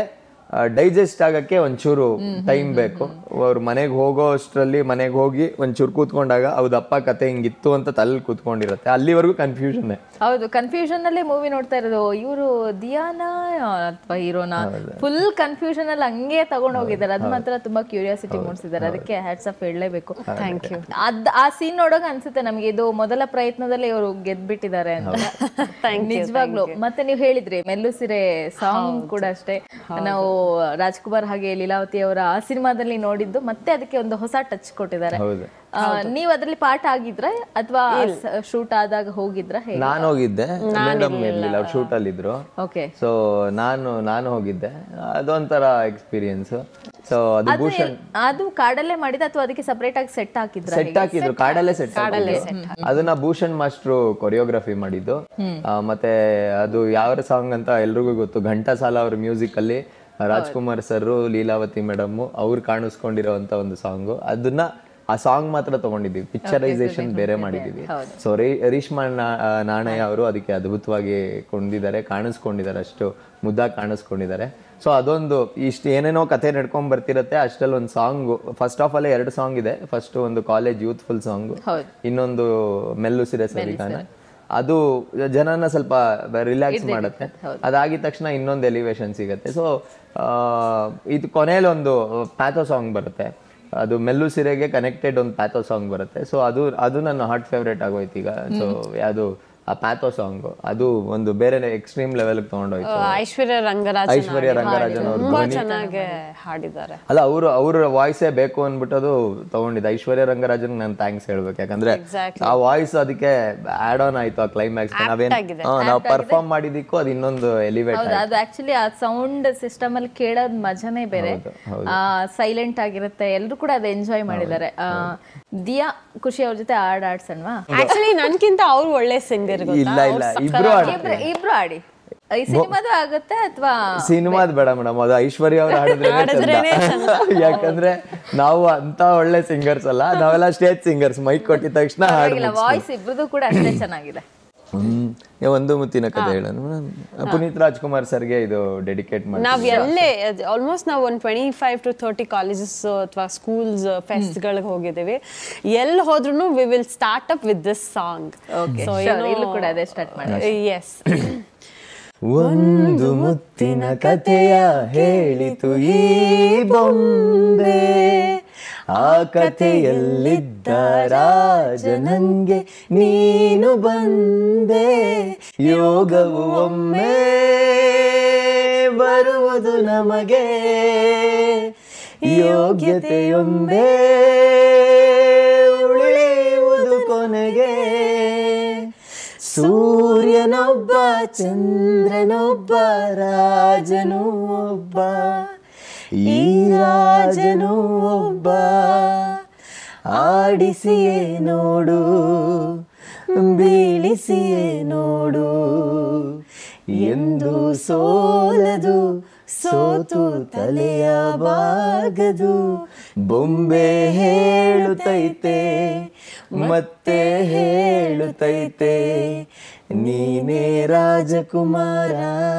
ಡೈಜೆಸ್ಟ್ ಆಗಕ್ಕೆ ಒಂಚೂರು ಟೈಮ್ ಬೇಕು ಅವ್ರು ಮನೆಗೆ ಹೋಗೋ ಅಷ್ಟರಲ್ಲಿ ಮನೆಗೆ ಹೋಗಿ ಒಂಚೂರು ಕೂತ್ಕೊಂಡಾಗ ಹೌದಪ್ಪ ಕತೆ ಹಿಂಗಿತ್ತು ಅಂತ ತಲೆ ಕೂತ್ಕೊಂಡಿರುತ್ತೆ ಅಲ್ಲಿವರೆಗೂ ಕನ್ಫ್ಯೂಷನ್ ಹೌದು ಕನ್ಫ್ಯೂಷನ್ ಅಲ್ಲೇ ಮೂವಿ ನೋಡ್ತಾ ಇರೋದು ಇವರು ದಿಯಾನಾ ಅಥವಾ ಹೀರೋನಾ ಫುಲ್ ಕನ್ಫ್ಯೂಷನ್ ಅಲ್ಲಿ ಹಂಗೆ ತಗೊಂಡ್ ಹೋಗಿದ್ದಾರೆ ಅದು ಮಾತ್ರ ತುಂಬಾ ಕ್ಯೂರಿಯಾಸಿಟಿ ಮೂಡಿಸಿದ್ದಾರೆ ಅದಕ್ಕೆ ಹ್ಯಾಟ್ಸ್ ಆಫ್ ಹೇಳಲೇಬೇಕು ಥ್ಯಾಂಕ್ ಯು ಅದ್ ಆ ಸೀನ್ ನೋಡೋಗ ಅನ್ಸುತ್ತೆ ನಮ್ಗೆ ಇದು ಮೊದಲ ಪ್ರಯತ್ನದಲ್ಲಿ ಇವರು ಗೆದ್ಬಿಟ್ಟಿದ್ದಾರೆ ಅಂತ ನಿಜವಾಗ್ಲು ಮತ್ತೆ ನೀವು ಹೇಳಿದ್ರಿ ಮೆಲ್ಲು ಸಿರೆ ಸಾಂಗ್ ಕೂಡ ಅಷ್ಟೇ ನಾವು ರಾಜ್ಕುಮಾರ್ ಹಾಗೆ ಲೀಲಾವತಿ ಅವರ ಆ ಸಿನಿಮಾದಲ್ಲಿ ನೋಡಿದ್ದು ಮತ್ತೆ ಅದಕ್ಕೆ ಒಂದು ಹೊಸ ಟಚ್ ಕೊಟ್ಟಿದ್ದಾರೆ ಹೌದು ಆ, ನೀವ್ ಅದ್ರಲ್ಲಿ ಪಾಠ ಆಗಿದ್ರ ಅಥವಾ ಶೂಟ್ ಆದಾಗ ಹೋಗಿದ್ರ ಹೇಗೆ ನಾನು ಹೋಗಿದ್ದೆ ಮೇಡಮ್ ಇರ್ಲಿಲ್ಲ ಅವ್ರು ಶೂಟ್ ಅಲ್ಲಿ ಇದ್ರು ಓಕೆ ಸೊ ನಾನು ನಾನು ಹೋಗಿದ್ದೆ ಅದೊಂಥರ ಎಕ್ಸ್ಪೀರಿಯನ್ಸ್ ಸೊ ಅದು ಭೂಷಣ್ ಅದು ಕಾಡಲ್ಲೇ ಮಾಡಿದ ಅಥವಾ ಅದಕ್ಕೆ ಸಪರೇಟ್ ಆಗಿ ಸೆಟ್ ಹಾಕಿದ್ರ ಸೆಟ್ ಹಾಕಿದ್ರು ಕಾಡಲ್ಲೇ ಸೆಟ್ ಅದನ್ನ ಭೂಷಣ್ ಮಾಸ್ಟ್ರು ಕೊರಿಯೋಗ್ರಫಿ ಮಾಡಿದ್ದು ಆ, ಮತ್ತೆ ಅದು ಯಾವ ಸಾಂಗ್ ಅಂತ ಎಲ್ರಿಗೂ ಗೊತ್ತು ಘಂಟಾಸಾಲ ಅವ್ರ ಮ್ಯೂಸಿಕ್ ಅಲ್ಲಿ ರಾಜ್ಕುಮಾರ್ ಸರ್ ಲೀಲಾವತಿ ಮೇಡಮ್ ಅವ್ರು ಕಾಣಿಸ್ಕೊಂಡಿರೋ ಅಂತ ಒಂದು ಸಾಂಗ್ ಅದನ್ನ ಆ ಸಾಂಗ್ ಮಾತ್ರ ತಗೊಂಡಿದ್ದೀವಿ ಪಿಕ್ಚರೈಸೇಷನ್ ಬೇರೆ ಮಾಡಿದೀವಿ ಸೊ ರೇಷ್ಮಾ ನಾ- ಆ, ನಾಣಯ್ಯ ಅವರು ಅದಕ್ಕೆ ಅದ್ಭುತವಾಗಿ ಕೊಂಡಿದ್ದಾರೆ ಕಾಣಿಸ್ಕೊಂಡಿದ್ದಾರೆ ಅಷ್ಟು ಮುದ್ದಾಗಿ ಕಾಣಿಸ್ಕೊಂಡಿದ್ದಾರೆ ಸೊ ಅದೊಂದು ಇಷ್ಟು ಏನೇನೋ ಕತೆ ನಡ್ಕೊಂಡ್ ಬರ್ತಿರತ್ತೆ ಅಷ್ಟರಲ್ಲಿ ಒಂದು ಸಾಂಗ್ ಫಸ್ಟ್ ಆಫ್ ಆಲ್ ಎರಡು ಸಾಂಗ್ ಇದೆ ಫಸ್ಟ್ ಒಂದು ಕಾಲೇಜ್ ಯೂತ್ಫುಲ್ ಸಾಂಗ್ ಹೌದು. ಇನ್ನೊಂದು ಮೆಲ್ಲು ಸಿರೆ ಸರಿಗಾನ ಅದು ಜನನ ಸ್ವಲ್ಪ ರಿಲ್ಯಾಕ್ಸ್ ಮಾಡುತ್ತೆ ಅದಾಗಿದ ತಕ್ಷಣ ಇನ್ನೊಂದು ಎಲಿವೇಶನ್ ಸಿಗತ್ತೆ ಸೊ ಇದು ಕೊನೆಯಲ್ಲಿ ಒಂದು ಪ್ಯಾಥೋ ಸಾಂಗ್ ಬರುತ್ತೆ ಅದು ಮೆಲ್ಲು ಸಿರೆಗೆ ಕನೆಕ್ಟೆಡ್ ಒಂದು ಪ್ಯಾಥೋ ಸಾಂಗ್ ಬರುತ್ತೆ ಸೊ ಅದು ಅದು ನನ್ನ ಹಾರ್ಟ್ ಫೇವ್ರೇಟ್ ಆಗೋಯ್ತು ಈಗ ಸೊ ಅದು ಆ ಪ್ಯಾಥೋ ಸಾಂಗ್ ಅದು ಒಂದು ಬೇರೆ ಎಕ್ಸ್ಟ್ರೀಮ್ ಲೆವೆಲ್ ತಗೊಂಡೋಯ್ತು ಐಶ್ವರ್ಯ ರಂಗರಾಜ್ ಐಶ್ವರ್ಯ ರಂಗರಾಜನ್ ಅವ್ರ ತುಂಬಾ ಚೆನ್ನಾಗಿ ಹಾಡಿದ್ದಾರೆ ಅಲ್ಲ ಅವರು ಅವ್ರ ವಾಯ್ಸೇ ಬೇಕು ಅಂದ್ಬಿಟ್ಟು ಅದು ತಗೊಂಡಿದ್ದು ಐಶ್ವರ್ಯ ರಂಗರಾಜನ್ ನಾನು ಥ್ಯಾಂಕ್ಸ್ ಹೇಳ್ಬೇಕು ಯಾಕಂದ್ರೆ ಆ ವಾಯ್ಸ್ ಅದಕ್ಕೆ ಆಡ್ ಆನ್ ಆಯ್ತು ಆ ಕ್ಲೈಮ್ಯಾಕ್ಸ್ ನಾವೇನ್ ಹಾ, ನಾವು ಪರ್ಫಾರ್ಮ್ ಮಾಡಿದಿಕ್ಕೂ ಅದು ಇನ್ನೊಂದು ಎಲಿವೇಟ್ ಹೌದು ಅದು ಆಕ್ಚುಲಿ ಆ ಸೌಂಡ್ ಸಿಸ್ಟಮ್ ಅಲ್ಲಿ ಕೇಳೋದ್ ಮಜಾನೇ ಬೇರೆ ಸೈಲೆಂಟ್ ಆಗಿರುತ್ತೆ ಎಲ್ಲರೂ ಕೂಡ ಅದು ಎಂಜಾಯ್ ಮಾಡಿದ್ದಾರೆ ಆ, ದಿಯಾ ಖುಷಿ ಅವ್ರ ಜೊತೆ ಹಾಡ್ ಆಡ್ಸಣ್ವಾ ಆಕ್ಚುಲಿ ನನ್ಕಿಂತ ಅವ್ರು ಒಳ್ಳೆ ಸಿಂಗರ್ ಇಲ್ಲ ಇಲ್ಲ ಇಬ್ರು ಇಬ್ರು ಇಬ್ರು ಆಡಿ ಈ ಸಿನಿಮಾದು ಆಗುತ್ತೆ ಅಥವಾ ಸಿನಿಮಾದ್ ಬೇಡ ಮೇಡಮ್ ಅದು ಐಶ್ವರ್ಯ ಅವ್ರು ಹಾಡಿದ್ರೆ ಯಾಕಂದ್ರೆ ನಾವು ಅಂತ ಒಳ್ಳೆ ಸಿಂಗರ್ಸ್ ಅಲ್ಲ ನಾವೆಲ್ಲ ಸ್ಟೇಜ್ ಸಿಂಗರ್ಸ್ ಮೈಕ್ ಕೊಟ್ಟಿದ ತಕ್ಷಣ ಹಾಡು ವಾಯ್ಸ್ ಇಬ್ರದು ಕೂಡ ಅಷ್ಟೇ ಚೆನ್ನಾಗಿದೆ ಹ್ಮ್ ಏ, ಒಂದು ಮುತ್ತಿನ ಕತೆ ಹೇಳೋಣ ಪುನೀತ್ ರಾಜ್ಕುಮಾರ್ ಸರ್ಗೆ ಇದು ಡೆಡಿಕೇಟ್ ಮಾಡಿ ನಾವ್ ಎಲ್ಲೇ ಆಲ್ಮೋಸ್ಟ್ ನಾವು ಒಂದು twenty five to thirty colleges ಅಥವಾ ಸ್ಕೂಲ್ಸ್ ಫೆಸ್ಟ್ಗಳಿಗೆ ಹೋಗಿದ್ದೀವಿ ಎಲ್ಲಿ ಹೋದ್ರು we will start up with this song Okay, sure. ಇಲ್ಲೂ ಕೂಡ ಅದೇ start ಮಾಡಿ. ಎಸ್ ಒಂದು ಮುತ್ತಿನ ಕಥೆಯ ಹೇಳಿತು ಈ ಬೊಂಬೆ ಆ ಕಥೆಯಲ್ಲಿದ್ದ ರಾಜ ನಂಗೆ ನೀನು ಬಂದೆ ಯೋಗವು ಒಮ್ಮೆ ಬರುವುದು ನಮಗೆ ಯೋಗ್ಯತೆಯೊಂದೇ ಉಳಿಯುವುದು ಕೊನೆಗೆ ಸೂರ್ಯನೊಬ್ಬ ಚಂದ್ರನೊಬ್ಬ ರಾಜನು ಒಬ್ಬ ಈ ರಾಜನು ಒಬ್ಬ ಆಡಿಸಿಯೇ ನೋಡು ಬೀಳಿಸಿಯೇ ನೋಡು ಎಂದು ಸೋಲದು ಸೋತು ತಲೆಯ ಬಾಗದು ಬೊಂಬೆ ಹೇಳುತ್ತೈತೆ ಮತ್ತೆ ಹೇಳುತ್ತೈತೆ ನೀನೇ ರಾಜಕುಮಾರ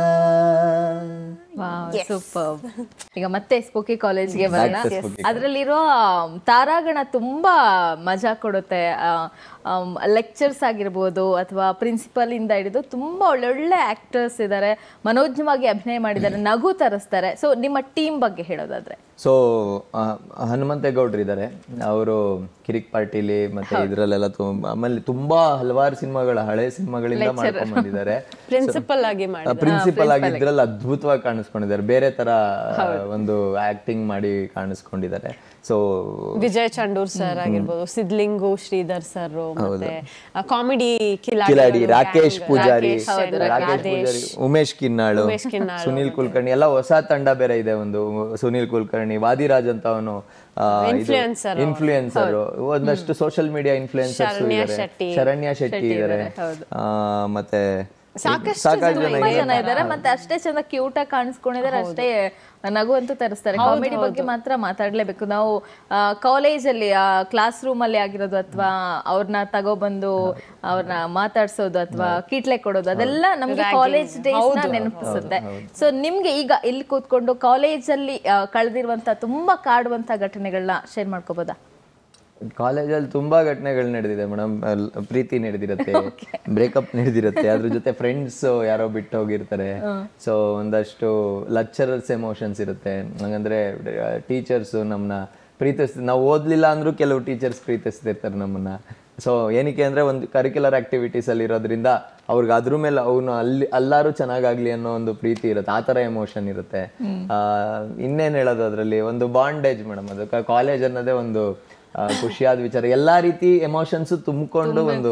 ಸೂಪರ್ ಈಗ ಮತ್ತೆ ಸ್ಪೋಕಿ ಕಾಲೇಜ್ಗೆ ಬರೋಣ ಅದರಲ್ಲಿರೋ ತಾರಾಗಣ ತುಂಬಾ ಮಜಾ ಕೊಡುತ್ತೆ ಲೆಕ್ಚರ್ಸ್ ಆಗಿರ್ಬೋದು ಅಥವಾ ಪ್ರಿನ್ಸಿಪಲ್ ಇಂದ ಹಿಡಿದು ತುಂಬಾ ಒಳ್ಳೊಳ್ಳೆ ಆಕ್ಟರ್ಸ್ ಇದ್ದಾರೆ ಮನೋಜ್ಞವಾಗಿ ಅಭಿನಯ ಮಾಡಿದ್ದಾರೆ ನಗು ತರಿಸ್ತಾರೆ ಸೊ ನಿಮ್ಮ ಟೀಮ್ ಬಗ್ಗೆ ಹೇಳೋದಾದ್ರೆ ಸೊ ಹನುಮಂತೇಗೌಡ್ರು ಇದ್ದಾರೆ ಅವರು ಕಿರಿಕ್ ಪಾರ್ಟಿಲಿ ಮತ್ತೆ ಇದ್ರಲ್ಲೆಲ್ಲ ತುಂಬ ಆಮೇಲೆ ತುಂಬಾ ಹಲವಾರು ಸಿನಿಮಾಗಳ ಹಳೆ ಸಿನಿಮಾಗಳಿಂದ ಮಾಡ್ಕೊಂಡ್ ಬಂದಿದ್ದಾರೆ ಪ್ರಿನ್ಸಿಪಲ್ ಆಗಿ ಮಾಡಿ ಪ್ರಿನ್ಸಿಪಲ್ ಆಗಿ ಇದ್ರಲ್ಲಿ ಅದ್ಭುತವಾಗಿ ಕಾಣಿಸ್ಕೊಂಡಿದ್ದಾರೆ ಬೇರೆ ತರ ಒಂದು ಆಕ್ಟಿಂಗ್ ಮಾಡಿ ಕಾಣಿಸ್ಕೊಂಡಿದ್ದಾರೆ ಸೊ ವಿಜಯ್ ಚಂಡೂರ್ ಸರ್ ಆಗಿರ್ಬೋದು ಸಿದ್ಲಿಂಗು ಶ್ರೀಧರ್ ಸರ್ ಮತ್ತೆ ಕಾಮಿಡಿ ಕಿಲಾಡಿ ರಾಕೇಶ್ ಪೂಜಾರಿ ರಾಕೇಶ್ ಪೂಜಾರಿ ಉಮೇಶ್ ಕಿನ್ನಾಳು ಸುನಿಲ್ ಕುಲಕರ್ಣಿ ಎಲ್ಲ ಹೊಸ ತಂಡ ಬೇರೆ ಇದೆ ಒಂದು ಸುನಿಲ್ ಕುಲಕರ್ಣಿ ವಾದಿರಾಜ್ ಅಂತ ಅವನು ಇನ್ಫ್ಲೂಯೆನ್ಸರ್ ಒಂದಷ್ಟು ಸೋಷಿಯಲ್ ಮೀಡಿಯಾ ಇನ್ಫ್ಲೂಯೆನ್ಸರ್ಸ್ ಇದ್ದಾರೆ ಶರಣ್ಯ ಶೆಟ್ಟಿ ಇದ್ದಾರೆ ಆ, ಮತ್ತೆ ಸಾಕಷ್ಟು ಸಾಕಷ್ಟು ಜನ ತುಂಬಾ ಜನ ಇದ್ದಾರೆ ಮತ್ತೆ ಅಷ್ಟೇ ಚಂದ ಕ್ಯೂಟ್ ಆಗಿ ಕಾಣಿಸ್ಕೊಂಡಿದ್ದಾರೆ ಅಷ್ಟೇ ನಗು ಅಂತೂ ತರಿಸ್ತಾರೆ ಕಾಮಿಡಿ ಬಗ್ಗೆ ಮಾತ್ರ ಮಾತಾಡ್ಲೇಬೇಕು ನಾವು ಕಾಲೇಜ್ ಅಲ್ಲಿ ಕ್ಲಾಸ್ ರೂಮ್ ಅಲ್ಲಿ ಆಗಿರೋದು ಅಥವಾ ಅವ್ರನ್ನ ತಗೊಬಂದು ಅವ್ರನ್ನ ಮಾತಾಡ್ಸೋದು ಅಥವಾ ಕೀಟ್ಲೆ ಕೊಡೋದು ಅದೆಲ್ಲ ನಮ್ಗೆ ಕಾಲೇಜ್ ಡೇಸ್ ನ ನೆನಪಿಸುತ್ತೆ ಸೊ ನಿಮ್ಗೆ ಈಗ ಇಲ್ಲಿ ಕೂತ್ಕೊಂಡು ಕಾಲೇಜ್ ಅಲ್ಲಿ ಆ, ಕಳೆದಿರುವಂತ ತುಂಬಾ ಕಾಡುವಂತ ಘಟನೆಗಳನ್ನ ಶೇರ್ ಮಾಡ್ಕೋಬೋದಾ ಕಾಲೇಜಲ್ಲಿ ತುಂಬಾ ಘಟನೆಗಳು ನಡೆದಿದೆ ಮೇಡಮ್ ಪ್ರೀತಿ ನಡೆದಿರತ್ತೆ ಬ್ರೇಕಪ್ ನಡೆದಿರತ್ತೆ ಅದ್ರ ಜೊತೆ ಫ್ರೆಂಡ್ಸ್ ಯಾರೋ ಬಿಟ್ಟು ಹೋಗಿರ್ತಾರೆ ಸೊ ಒಂದಷ್ಟು ಲೆಕ್ಚರರ್ಸ್ ಎಮೋಷನ್ಸ್ ಇರುತ್ತೆ ಹಂಗಂದ್ರೆ ಟೀಚರ್ಸ್ ನಮ್ಮನ್ನ ಪ್ರೀತಿಸ್ ನಾವು ಓದ್ಲಿಲ್ಲ ಅಂದ್ರೂ ಕೆಲವು ಟೀಚರ್ಸ್ ಪ್ರೀತಿಸ್ತಿರ್ತಾರೆ ನಮ್ಮನ್ನ ಸೊ ಏನಕ್ಕೆ ಅಂದ್ರೆ ಒಂದು ಕರಿಕ್ಯುಲರ್ ಆಕ್ಟಿವಿಟೀಸ್ ಅಲ್ಲಿ ಇರೋದ್ರಿಂದ ಅವ್ರಿಗೆ ಅದ್ರ ಮೇಲೆ ಅವನು ಅಲ್ಲಿ ಎಲ್ಲಾರು ಚೆನ್ನಾಗಾಗ್ಲಿ ಅನ್ನೋ ಒಂದು ಪ್ರೀತಿ ಇರುತ್ತೆ ಆ ತರ ಎಮೋಷನ್ ಇರುತ್ತೆ ಆ, ಇನ್ನೇನ್ ಹೇಳೋದು ಅದರಲ್ಲಿ ಒಂದು ಬಾಂಡೇಜ್ ಮೇಡಮ್ ಅದು ಕಾಲೇಜ್ ಅನ್ನೋದೇ ಒಂದು ಆ, ಖುಷಿಯಾದ ವಿಚಾರ ಎಲ್ಲಾ ರೀತಿ ಎಮೋಷನ್ಸ್ ತುಂಬಿಕೊಂಡು ಒಂದು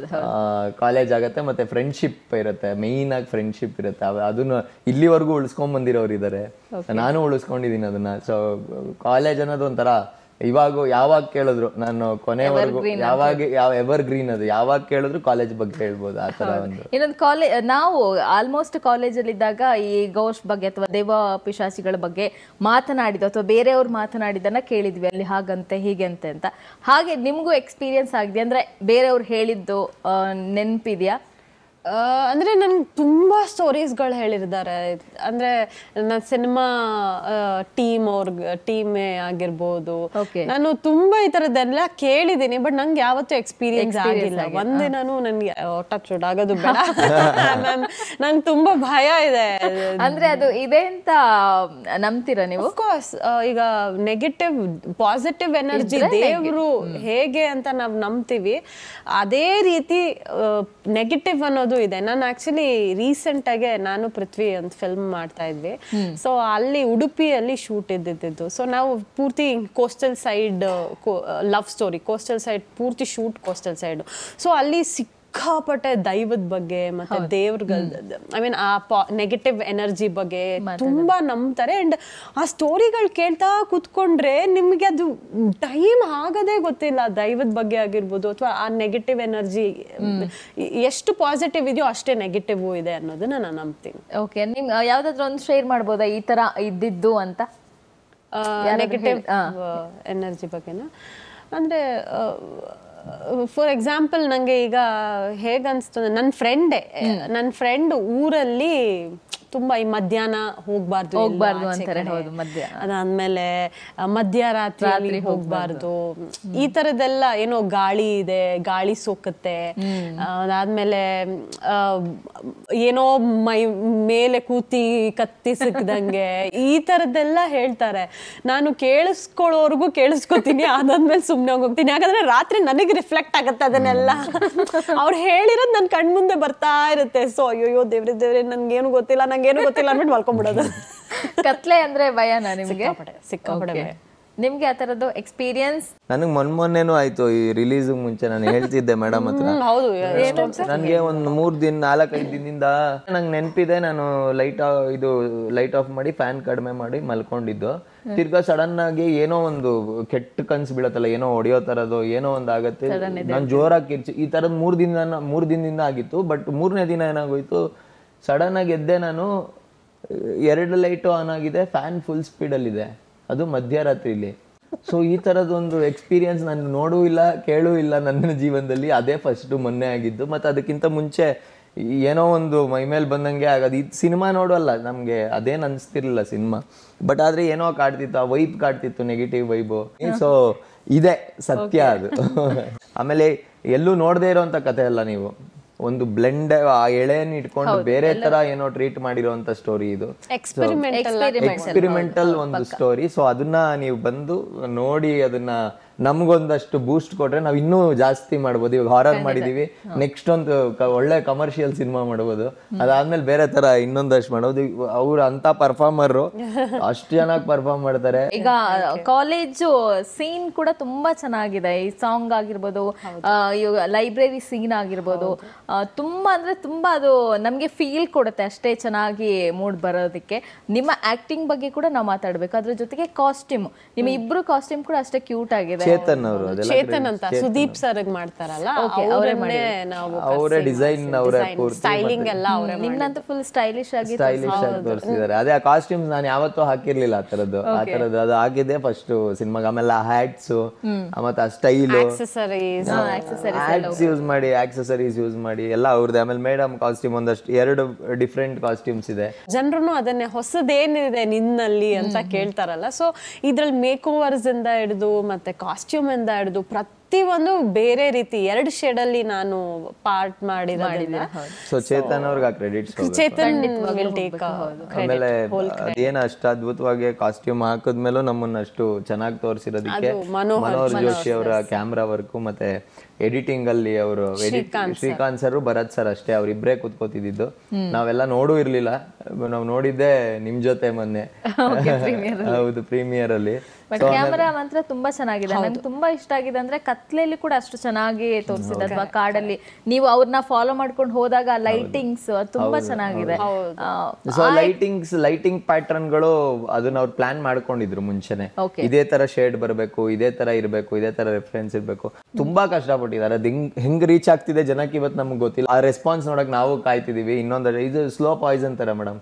ಕಾಲೇಜ್ ಆಗತ್ತೆ ಮತ್ತೆ ಫ್ರೆಂಡ್ಶಿಪ್ ಇರುತ್ತೆ ಮೇಯ್ನ್ ಆಗಿ ಫ್ರೆಂಡ್ಶಿಪ್ ಇರುತ್ತೆ ಅವ- ಅದನ್ನ ಇಲ್ಲಿವರೆಗೂ ಉಳಿಸ್ಕೊಂಡ್ ಬಂದಿರೋರು ಇದಾರೆ ನಾನು ಉಳಿಸ್ಕೊಂಡಿದ್ದೀನಿ ಅದನ್ನ ಸೊ ಕಾಲೇಜ್ ಅನ್ನೋದು ಒಂಥರ ಇವಾಗ ಯಾವಾಗ ಕೇಳಿದ್ರು ನಾನು ಕೊನೆವರೆಗೂ ಯಾವಾಗ ಯಾವ ಎವರ್ ಗ್ರೀನ್ ಅದು ಯಾವಾಗ ಕೇಳಿದ್ರು ಕಾಲೇಜ್ ಬಗ್ಗೆ ಹೇಳ್ಬೋದು ಆ ತರ ಒಂದು ಇನ್ನೊಂದು ಕಾಲೇಜ್ ನಾವು ಆಲ್ಮೋಸ್ಟ್ ಕಾಲೇಜಲ್ಲಿ ಇದ್ದಾಗ ಈ ಗೌಶ್ ಬಗ್ಗೆ ಅಥವಾ ದೇವ ಪಿಶಾಚಿಗಳ ಬಗ್ಗೆ ಮಾತನಾಡಿದ್ದು ಅಥವಾ ಬೇರೆಯವ್ರು ಮಾತನಾಡಿದ್ದನ್ನ ಕೇಳಿದ್ವಿ ಅಲ್ಲಿ ಹಾಗಂತೆ ಹೀಗಂತೆ ಅಂತ ಹಾಗೆ ನಿಮ್ಗೂ ಎಕ್ಸ್ಪೀರಿಯನ್ಸ್ ಆಗಿದೆ ಅಂದ್ರೆ ಬೇರೆಯವ್ರು ಹೇಳಿದ್ದು ಆ, ನೆನ್ಪಿದ್ಯಾ ಆ, ಅಂದ್ರೆ ನನ್ಗೆ ತುಂಬಾ ಸ್ಟೋರೀಸ್ಗಳು ಹೇಳಿರ್ತಾರೆ ಅಂದ್ರೆ ನನ್ನ ಸಿನಿಮಾ ಟೀಮ್ ಅವ್ರ ಟೀಮೇ ಆಗಿರ್ಬೋದು Okay. ನಾನು ತುಂಬಾ ಈ ತರದ್ದೆಲ್ಲ ಕೇಳಿದೀನಿ ಬಟ್ ನಂಗೆ ಯಾವತ್ತೂ ಎಕ್ಸ್ಪೀರಿಯನ್ಸ್ ಆಗಿಲ್ಲ ಒಂದಿನಾನು ನನ್ಗೆ ಟಚ್ ಆಗೋದು ಬೇಡ ನನ್ ನಂಗೆ ತುಂಬಾ ಭಯ ಇದೆ ಅಂದ್ರೆ ಅದು ಇದೆ ಅಂತ ನಂಬ್ತೀರಾ ನೀವು ಕೋರ್ಸ್ ಈಗ ನೆಗೆಟಿವ್ ಪಾಸಿಟಿವ್ ಎನರ್ಜಿ ದೇವರು ಹೇಗೆ ಅಂತ ನಾವು ನಂಬ್ತೀವಿ ಅದೇ ರೀತಿ ನೆಗೆಟಿವ್ ಅನ್ನೋದು ಇದೆ ನಾನು ಆಕ್ಚುಲಿ ರೀಸೆಂಟ್ ಆಗಿ ನಾನು ಪೃಥ್ವಿ ಅಂತ ಫಿಲ್ಮ್ ಮಾಡ್ತಾ ಇದ್ವಿ ಸೊ ಅಲ್ಲಿ ಉಡುಪಿಯಲ್ಲಿ ಶೂಟ್ ಇದ್ದಿದ್ದು ಸೊ ನಾವು ಪೂರ್ತಿ coastal side love story coastal side ಪೂರ್ತಿ ಶೂಟ್ ಕೋಸ್ಟಲ್ ಸೈಡ್ ಸೊ ಅಲ್ಲಿ ಸಿಕ್ಕಾಪಟ್ಟೆ ದೈವದ ಬಗ್ಗೆ ಮತ್ತೆ ದೇವ್ರ ಐ ಮೀನ್ ಆ ನೆಗೆಟಿವ್ ಎನರ್ಜಿ ಬಗ್ಗೆ ತುಂಬಾ ನಂಬ್ತಾರೆ ಅಂಡ್ ಆ ಸ್ಟೋರಿಗಳು ಕೇಳ್ತಾ ಕುತ್ಕೊಂಡ್ರೆ ನಿಮ್ಗೆ ಅದು ಟೈಮ್ ಆಗದೇ ಗೊತ್ತಿಲ್ಲ ದೈವದ ಬಗ್ಗೆ ಆಗಿರ್ಬೋದು ಅಥವಾ ಆ ನೆಗೆಟಿವ್ ಎನರ್ಜಿ ಎಷ್ಟು ಪಾಸಿಟಿವ್ ಇದೆಯೋ ಅಷ್ಟೇ ನೆಗೆಟಿವ್ ಇದೆ ಅನ್ನೋದನ್ನ ನಾನು ನಂಬ್ತೀನಿ ಓಕೆ ನಿಮ್ ಯಾವ್ದಾದ್ರು ಒಂದು ಶೇರ್ ಮಾಡ್ಬೋದಾ ಈ ತರ ಇದ್ದಿದ್ದು ಅಂತ ನೆಗೆಟಿವ್ ಎನರ್ಜಿ ಬಗ್ಗೆನ ಅಂದ್ರೆ ಫಾರ್ ಎಕ್ಸಾಂಪಲ್ ನಂಗೆ ಈಗ ಹೇಗನ್ಸ್ತು ನನ್ನ ಫ್ರೆಂಡೇ ನನ್ನ ಫ್ರೆಂಡ್ ಊರಲ್ಲಿ ತುಂಬಾ ಈ ಮಧ್ಯಾಹ್ನ ಹೋಗ್ಬಾರ್ದು ಎಲ್ಲೂ ಹೋಗ್ಬಾರ್ದು ಆಚೆ ಅಂತಾರೆ, ಕಡೆ. ಹೌದು, ಮಧ್ಯ. ಅದಾದ್ಮೇಲೆ ಆ, ಮಧ್ಯರಾತ್ರಿ ಹೋಗ್ಬಾರ್ದು ಈ ತರದೆಲ್ಲ ಏನೋ ಗಾಳಿ ಇದೆ ಗಾಳಿ ಸೋಕತ್ತೆ ಆ, ಅದಾದ್ಮೇಲೆ ಆ, ಏನೋ ಮೈ ಮೇಲೆ ಕೂತಿ ಕತ್ತಿ ಸಿಕ್ಕದಂಗೆ ಈ ತರದ್ದೆಲ್ಲ ಹೇಳ್ತಾರೆ ನಾನು ಕೇಳಿಸ್ಕೊಳ್ಳೋರ್ಗು ಕೇಳಿಸ್ಕೊತೀನಿ ಅದಾದ್ಮೇಲೆ ಸುಮ್ನೆ ಹೋಗ್ತೀನಿ ಯಾಕಂದ್ರೆ ರಾತ್ರಿ ನನಗೆ ರಿಫ್ಲೆಕ್ಟ್ ಆಗತ್ತೆ ಅದನ್ನೆಲ್ಲ ಅವ್ರು ಹೇಳಿರೋದು ನನ್ನ ಕಣ್ಮುಂದೆ ಬರ್ತಾ ಇರುತ್ತೆ ಸೊ ಅಯ್ಯೋ ದೇವ್ರೆ ದೇವ್ರೆ ನನ್ಗೇನು ಗೊತ್ತಿಲ್ಲ ನಂಗೇನು ಗೊತ್ತಿಲ್ಲ ಅಂದ್ಬಿಟ್ಟು ಮಲ್ಕೊಂಡ್ಬಿಡೋದು ಕತ್ಲೆ ಅಂದ್ರೆ ಭಯನಾ ನಿಮ್ಗೆ ಸಿಕ್ಕಾಪಟ್ಟೆ ಸಿಕ್ಕಾಪಟ್ಟೆ Okay. ಭಯ. ನಿಮ್ಗೆ ಆ ತರದ್ದು ಎಕ್ಸ್ಪೀರಿಯನ್ಸ್ ನನಗೆ ಮೊನ್ನೆ ಮೊನ್ನೆನೂ ಆಯ್ತು ಈ ರಿಲೀಸ್ ಮುಂಚೆ ನಾನು ಹೇಳ್ತಿದ್ದೆ ಮೇಡಮ್ ಹತ್ರ ಹ್ಮ್, ಹೌದು ನನಗೆ ಒಂದು ಮೂರ್ ದಿನ ನಾಲ್ಕೈದು ದಿನದಿಂದ ನಂಗೆ ನೆನಪಿದೆ ನಾನು ಲೈಟ್ ಇದು ಲೈಟ್ ಆಫ್ ಮಾಡಿ ಫ್ಯಾನ್ ಕಡಿಮೆ ಮಾಡಿ ಮಲ್ಕೊಂಡಿದ್ದು ತಿರ್ಗಾ ಸಡನ್ ಆಗಿ ಏನೋ ಒಂದು ಕೆಟ್ಟ ಕನ್ಸು ಬೀಳತ್ತಲ್ಲ ಏನೋ ಹೊಡೆಯೋ ತರದು ಏನೋ ಒಂದು ಆಗತ್ತೆ ನಾನು ಜೋರಾಗಿ ಕಿರ್ಚಿ ಈ ತರದ್ ಮೂರ್ ದಿನ ಮೂರ್ ದಿನದಿಂದ ಆಗಿತ್ತು ಬಟ್ ಮೂರನೇ ದಿನ ಏನಾಗೋಯ್ತು ಸಡನ್ ಆಗಿ ಎದ್ದೆ ನಾನು ಎರಡು ಲೈಟು ಆನ್ ಆಗಿದೆ ಫ್ಯಾನ್ ಫುಲ್ ಸ್ಪೀಡಲ್ಲಿದೆ ಅದು ಮಧ್ಯರಾತ್ರಿಲಿ ಸೊ ಈ ಥರದ್ದು ಒಂದು ಎಕ್ಸ್ಪೀರಿಯನ್ಸ್ ನಾನು ನೋಡೂ ಇಲ್ಲ ಕೇಳೂ ಇಲ್ಲ ನನ್ನ ಜೀವನದಲ್ಲಿ ಅದೇ ಫಸ್ಟ್ ಮೊನ್ನೆ ಆಗಿದ್ದು ಮತ್ತು ಅದಕ್ಕಿಂತ ಮುಂಚೆ ಈ ಏನೋ ಒಂದು ಮೈಮೇಲೆ ಬಂದಂಗೆ ಆಗೋದು ಇದು ಸಿನಿಮಾ ನೋಡೋಲ್ಲ ನಮಗೆ ಅದೇನು ಅನಿಸ್ತಿರ್ಲಿಲ್ಲ ಸಿನಿಮಾ ಬಟ್ ಆದರೆ ಏನೋ ಕಾಡ್ತಿತ್ತು ಆ ವೈಬ್ ಕಾಡ್ತಿತ್ತು ನೆಗೆಟಿವ್ ವೈಬು ಸೊ ಇದೆ ಸತ್ಯ ಅದು ಆಮೇಲೆ ಎಲ್ಲೂ ನೋಡದೇ ಇರೋಂಥ ಕಥೆ ಅಲ್ಲ ನೀವು ಒಂದು ಬ್ಲೆಂಡ್ ಆ ಎಳೆಯನ್ನು ಇಟ್ಕೊಂಡು ಬೇರೆ ತರ ಏನೋ ಟ್ರೀಟ್ ಮಾಡಿರೋಂಥ ಸ್ಟೋರಿ ಇದು ಎಕ್ಸ್ಪೆರಿಮೆಂಟಲ್ ಎಕ್ಸ್ಪೆರಿಮೆಂಟಲ್ ಒಂದು ಸ್ಟೋರಿ ಸೊ ಅದನ್ನ ನೀವು ಬಂದು ನೋಡಿ ಅದನ್ನ ನಮ್ಗೊಂದಷ್ಟು ಬೂಸ್ಟ್ ಕೊಟ್ರೆ ನಾವ್ ಇನ್ನೂ ಜಾಸ್ತಿ ಮಾಡ್ಬೋದು ಇವಾಗ ಹಾರರ್ ಮಾಡಿದೀವಿ ನೆಕ್ಸ್ಟ್ ಒಂದು ಕ- ಒಳ್ಳೆ ಕಮರ್ಷಿಯಲ್ ಸಿನಿಮಾ ಮಾಡ್ಬೋದು ಅದಾದ್ಮೇಲೆ ಬೇರೆ ತರ ಇನ್ನೊಂದಷ್ಟು ಮಾಡೋದು ಅವ್ರು ಅಂತ ಪರ್ಫಾರ್ಮರ್ ಅಷ್ಟು ಚೆನ್ನಾಗಿ ಪರ್ಫಾರ್ಮ್ ಮಾಡ್ತಾರೆ ಈಗ ಕಾಲೇಜು ಸೀನ್ ಕೂಡ ತುಂಬಾ ಚೆನ್ನಾಗಿದೆ ಈ ಸಾಂಗ್ ಆಗಿರ್ಬೋದು ಲೈಬ್ರರಿ ಸೀನ್ ಆಗಿರ್ಬೋದು ಆ, ತುಂಬಾ ಅಂದ್ರೆ ತುಂಬಾ ಅದು ನಮ್ಗೆ ಫೀಲ್ ಕೊಡುತ್ತೆ ಅಷ್ಟೇ ಚೆನ್ನಾಗಿ ಮೂಡ್ ಬರೋದಕ್ಕೆ ನಿಮ್ಮ ಆಕ್ಟಿಂಗ್ ಬಗ್ಗೆ ಕೂಡ ನಾವು ಮಾತಾಡ್ಬೇಕು ಅದ್ರ ಜೊತೆಗೆ ಕಾಸ್ಟ್ಯೂಮ್ ನಿಮ್ಮ ಇಬ್ರು ಕಾಸ್ಟ್ಯೂಮ್ ಕೂಡ ಅಷ್ಟೇ ಕ್ಯೂಟ್ ಆಗಿದೆ ಚೇತನ್ ಅವರು ಅದೆಲ್ಲ ಚೇತನ್ ಅಂತ ಸುದೀಪ್ ಸರ್ ಮಾಡ್ತಾರಲ್ಲ ಅವರನ್ನೇ ನಾವು ಅವರೇ ಡಿಸೈನ್ ಅವರೇ ಪೂರ್ತಿ ಸ್ಟೈಲಿಂಗ್ ಎಲ್ಲ ಅವರೇ ನಿಮ್ನಂತೂ ಫುಲ್ ಸ್ಟೈಲಿಶ್ ಆಗಿ ಸ್ಟೈಲಿಶ್ ಆಗಿ ತೋರಿಸಿದ್ದಾರೆ ಅದೇ ಆ ಕಾಸ್ಟ್ಯೂಮ್ಸ್ ನಾನು ಯಾವತ್ತೂ ಹಾಕಿರ್ಲಿಲ್ಲ ಆ ತರದ್ದು ಆ ತರದ್ದು ಅದು ಆಗಿದೆ ಫಸ್ಟ್ ಸಿನಿಮಾಗ ಆಮೇಲೆ ಆ ಹ್ಯಾಟ್ಸ್ ಮತ್ತೆ ಆ ಸ್ಟೈಲು ಆಕ್ಸೆಸರೀಸ್ ಹ್ಯಾಟ್ಸ್ ಯೂಸ್ ಮಾಡಿ ಆಕ್ಸೆಸರೀಸ್ ಯೂಸ್ ಮಾಡಿ ಎಲ್ಲ ಅವ್ರದ್ದು ಆಮೇಲೆ ಮೇಡಮ್ ಕಾಸ್ಟ್ಯೂಮ್ ಒಂದಷ್ಟು ಎರಡು ಡಿಫ್ರೆಂಟ್ ಕಾಸ್ಟ್ಯೂಮ್ಸ್ ಇದೆ ಜನರು ಅದನ್ನೇ ಹೊಸದೇನಿದೆ ನಿನ್ನಲ್ಲಿ ಅಂತ ಕೇಳ್ತಾರಲ್ಲ ಸೊ ಇದ್ರಲ್ಲಿ ಮೇಕ್ ಓವರ್ಸ್ ಇಂದ ಹಿಡಿದು ಮತ್ತೆ ಕಾಸ್ಟ್ಯೂಮ್ ಇಂದ ಹಿಡಿದು ಪ್ರತಿಯೊಂದು ಬೇರೆ ರೀತಿ ಎರಡು ಶೇಡ್ ಅಲ್ಲಿ ನಾನು ಪಾರ್ಟ್ ಮಾಡಿರೋದ್ರಿಂದ ಸೊ ಚೇತನ್ ಅವ್ರಿಗೆ ಆ ಕ್ರೆಡಿಟ್ಸ್ ಚೇತನ್ ವಿಲ್ ಟೇಕ್ ಆಮೇಲೆ ಅದೇನು ಅಷ್ಟು ಅದ್ಭುತವಾಗಿ ಕಾಸ್ಟ್ಯೂಮ್ ಹಾಕಿದ್ಮೇಲೂ ನಮ್ಮನ್ನ ಅಷ್ಟು ಚೆನ್ನಾಗಿ ತೋರಿಸಿರೋದಕ್ಕೆ ಮನೋಹರ್ ಜೋಶಿ ಅವರ ಕ್ಯಾಮ್ರಾ ವರ್ಕು ಮತ್ತೆ ಎಡಿಟಿಂಗ್ ಅಲ್ಲಿ ಅವರು ಶ್ರೀಕಾಂತ್ ಸರ್ ಭರತ್ ಸರ್ ಅಷ್ಟೇ ಅವ್ರಿಬ್ರೇ ಕುತ್ಕೋತಿದ್ದು ನಾವೆಲ್ಲ ನೋಡೂ ಇರ್ಲಿಲ್ಲ ನಾವು ನೋಡಿದ್ದೆ ನಿಮ್ ಜೊತೆ ಮೊನ್ನೆ ಹೌದು ಪ್ರೀಮಿಯರ್ ಅಲ್ಲಿ ಬಟ್ ಕ್ಯಾಮರಾ ಮಾತ್ರ ತುಂಬಾ ಚೆನ್ನಾಗಿದೆ ನಂಗೆ ತುಂಬಾ ಇಷ್ಟ ಆಗಿದೆ ಅಂದ್ರೆ ಕತ್ಲೆಯಲ್ಲಿ ಕೂಡ ಅಷ್ಟು ಚೆನ್ನಾಗಿ ತೋರಿಸಿದೆ ಅಥವಾ ಕಾಡಲ್ಲಿ ನೀವು ಅವ್ರನ್ನ ಫಾಲೋ ಮಾಡ್ಕೊಂಡು ಹೋದಾಗ ಲೈಟಿಂಗ್ಸ್ ತುಂಬಾ ಚೆನ್ನಾಗಿದೆ ಆ, ಸೊ ಲೈಟಿಂಗ್ಸ್ ಲೈಟಿಂಗ್ ಪ್ಯಾಟರ್ನ್ಗಳು ಅದನ್ನ ಅವ್ರು ಪ್ಲಾನ್ ಮಾಡ್ಕೊಂಡಿದ್ರು ಮುಂಚೆನೆ ಇದೇ ತರ ಶೇಡ್ ಬರಬೇಕು ಇದೇ ತರ ಇರಬೇಕು ಇದೇ ತರ ರೆಫರೆನ್ಸ್ ಇರಬೇಕು ತುಂಬಾ ಕಷ್ಟಪಟ್ಟಿದ್ದಾರೆ ಅದು ಹೆಂಗ್ ಹೆಂಗ್ ರೀಚ್ ಆಗ್ತಿದೆ ಜನಕ್ಕೆ ಇವತ್ತು ನಮ್ಗೆ ಗೊತ್ತಿಲ್ಲ ಆ ರೆಸ್ಪಾನ್ಸ್ ನೋಡಕ್ ನಾವು ಕಾಯ್ತಿದೀವಿ ಇನ್ನೊಂದು ಇದು ಸ್ಲೋ ಪಾಯ್ಸನ್ ತರ ಮೇಡಮ್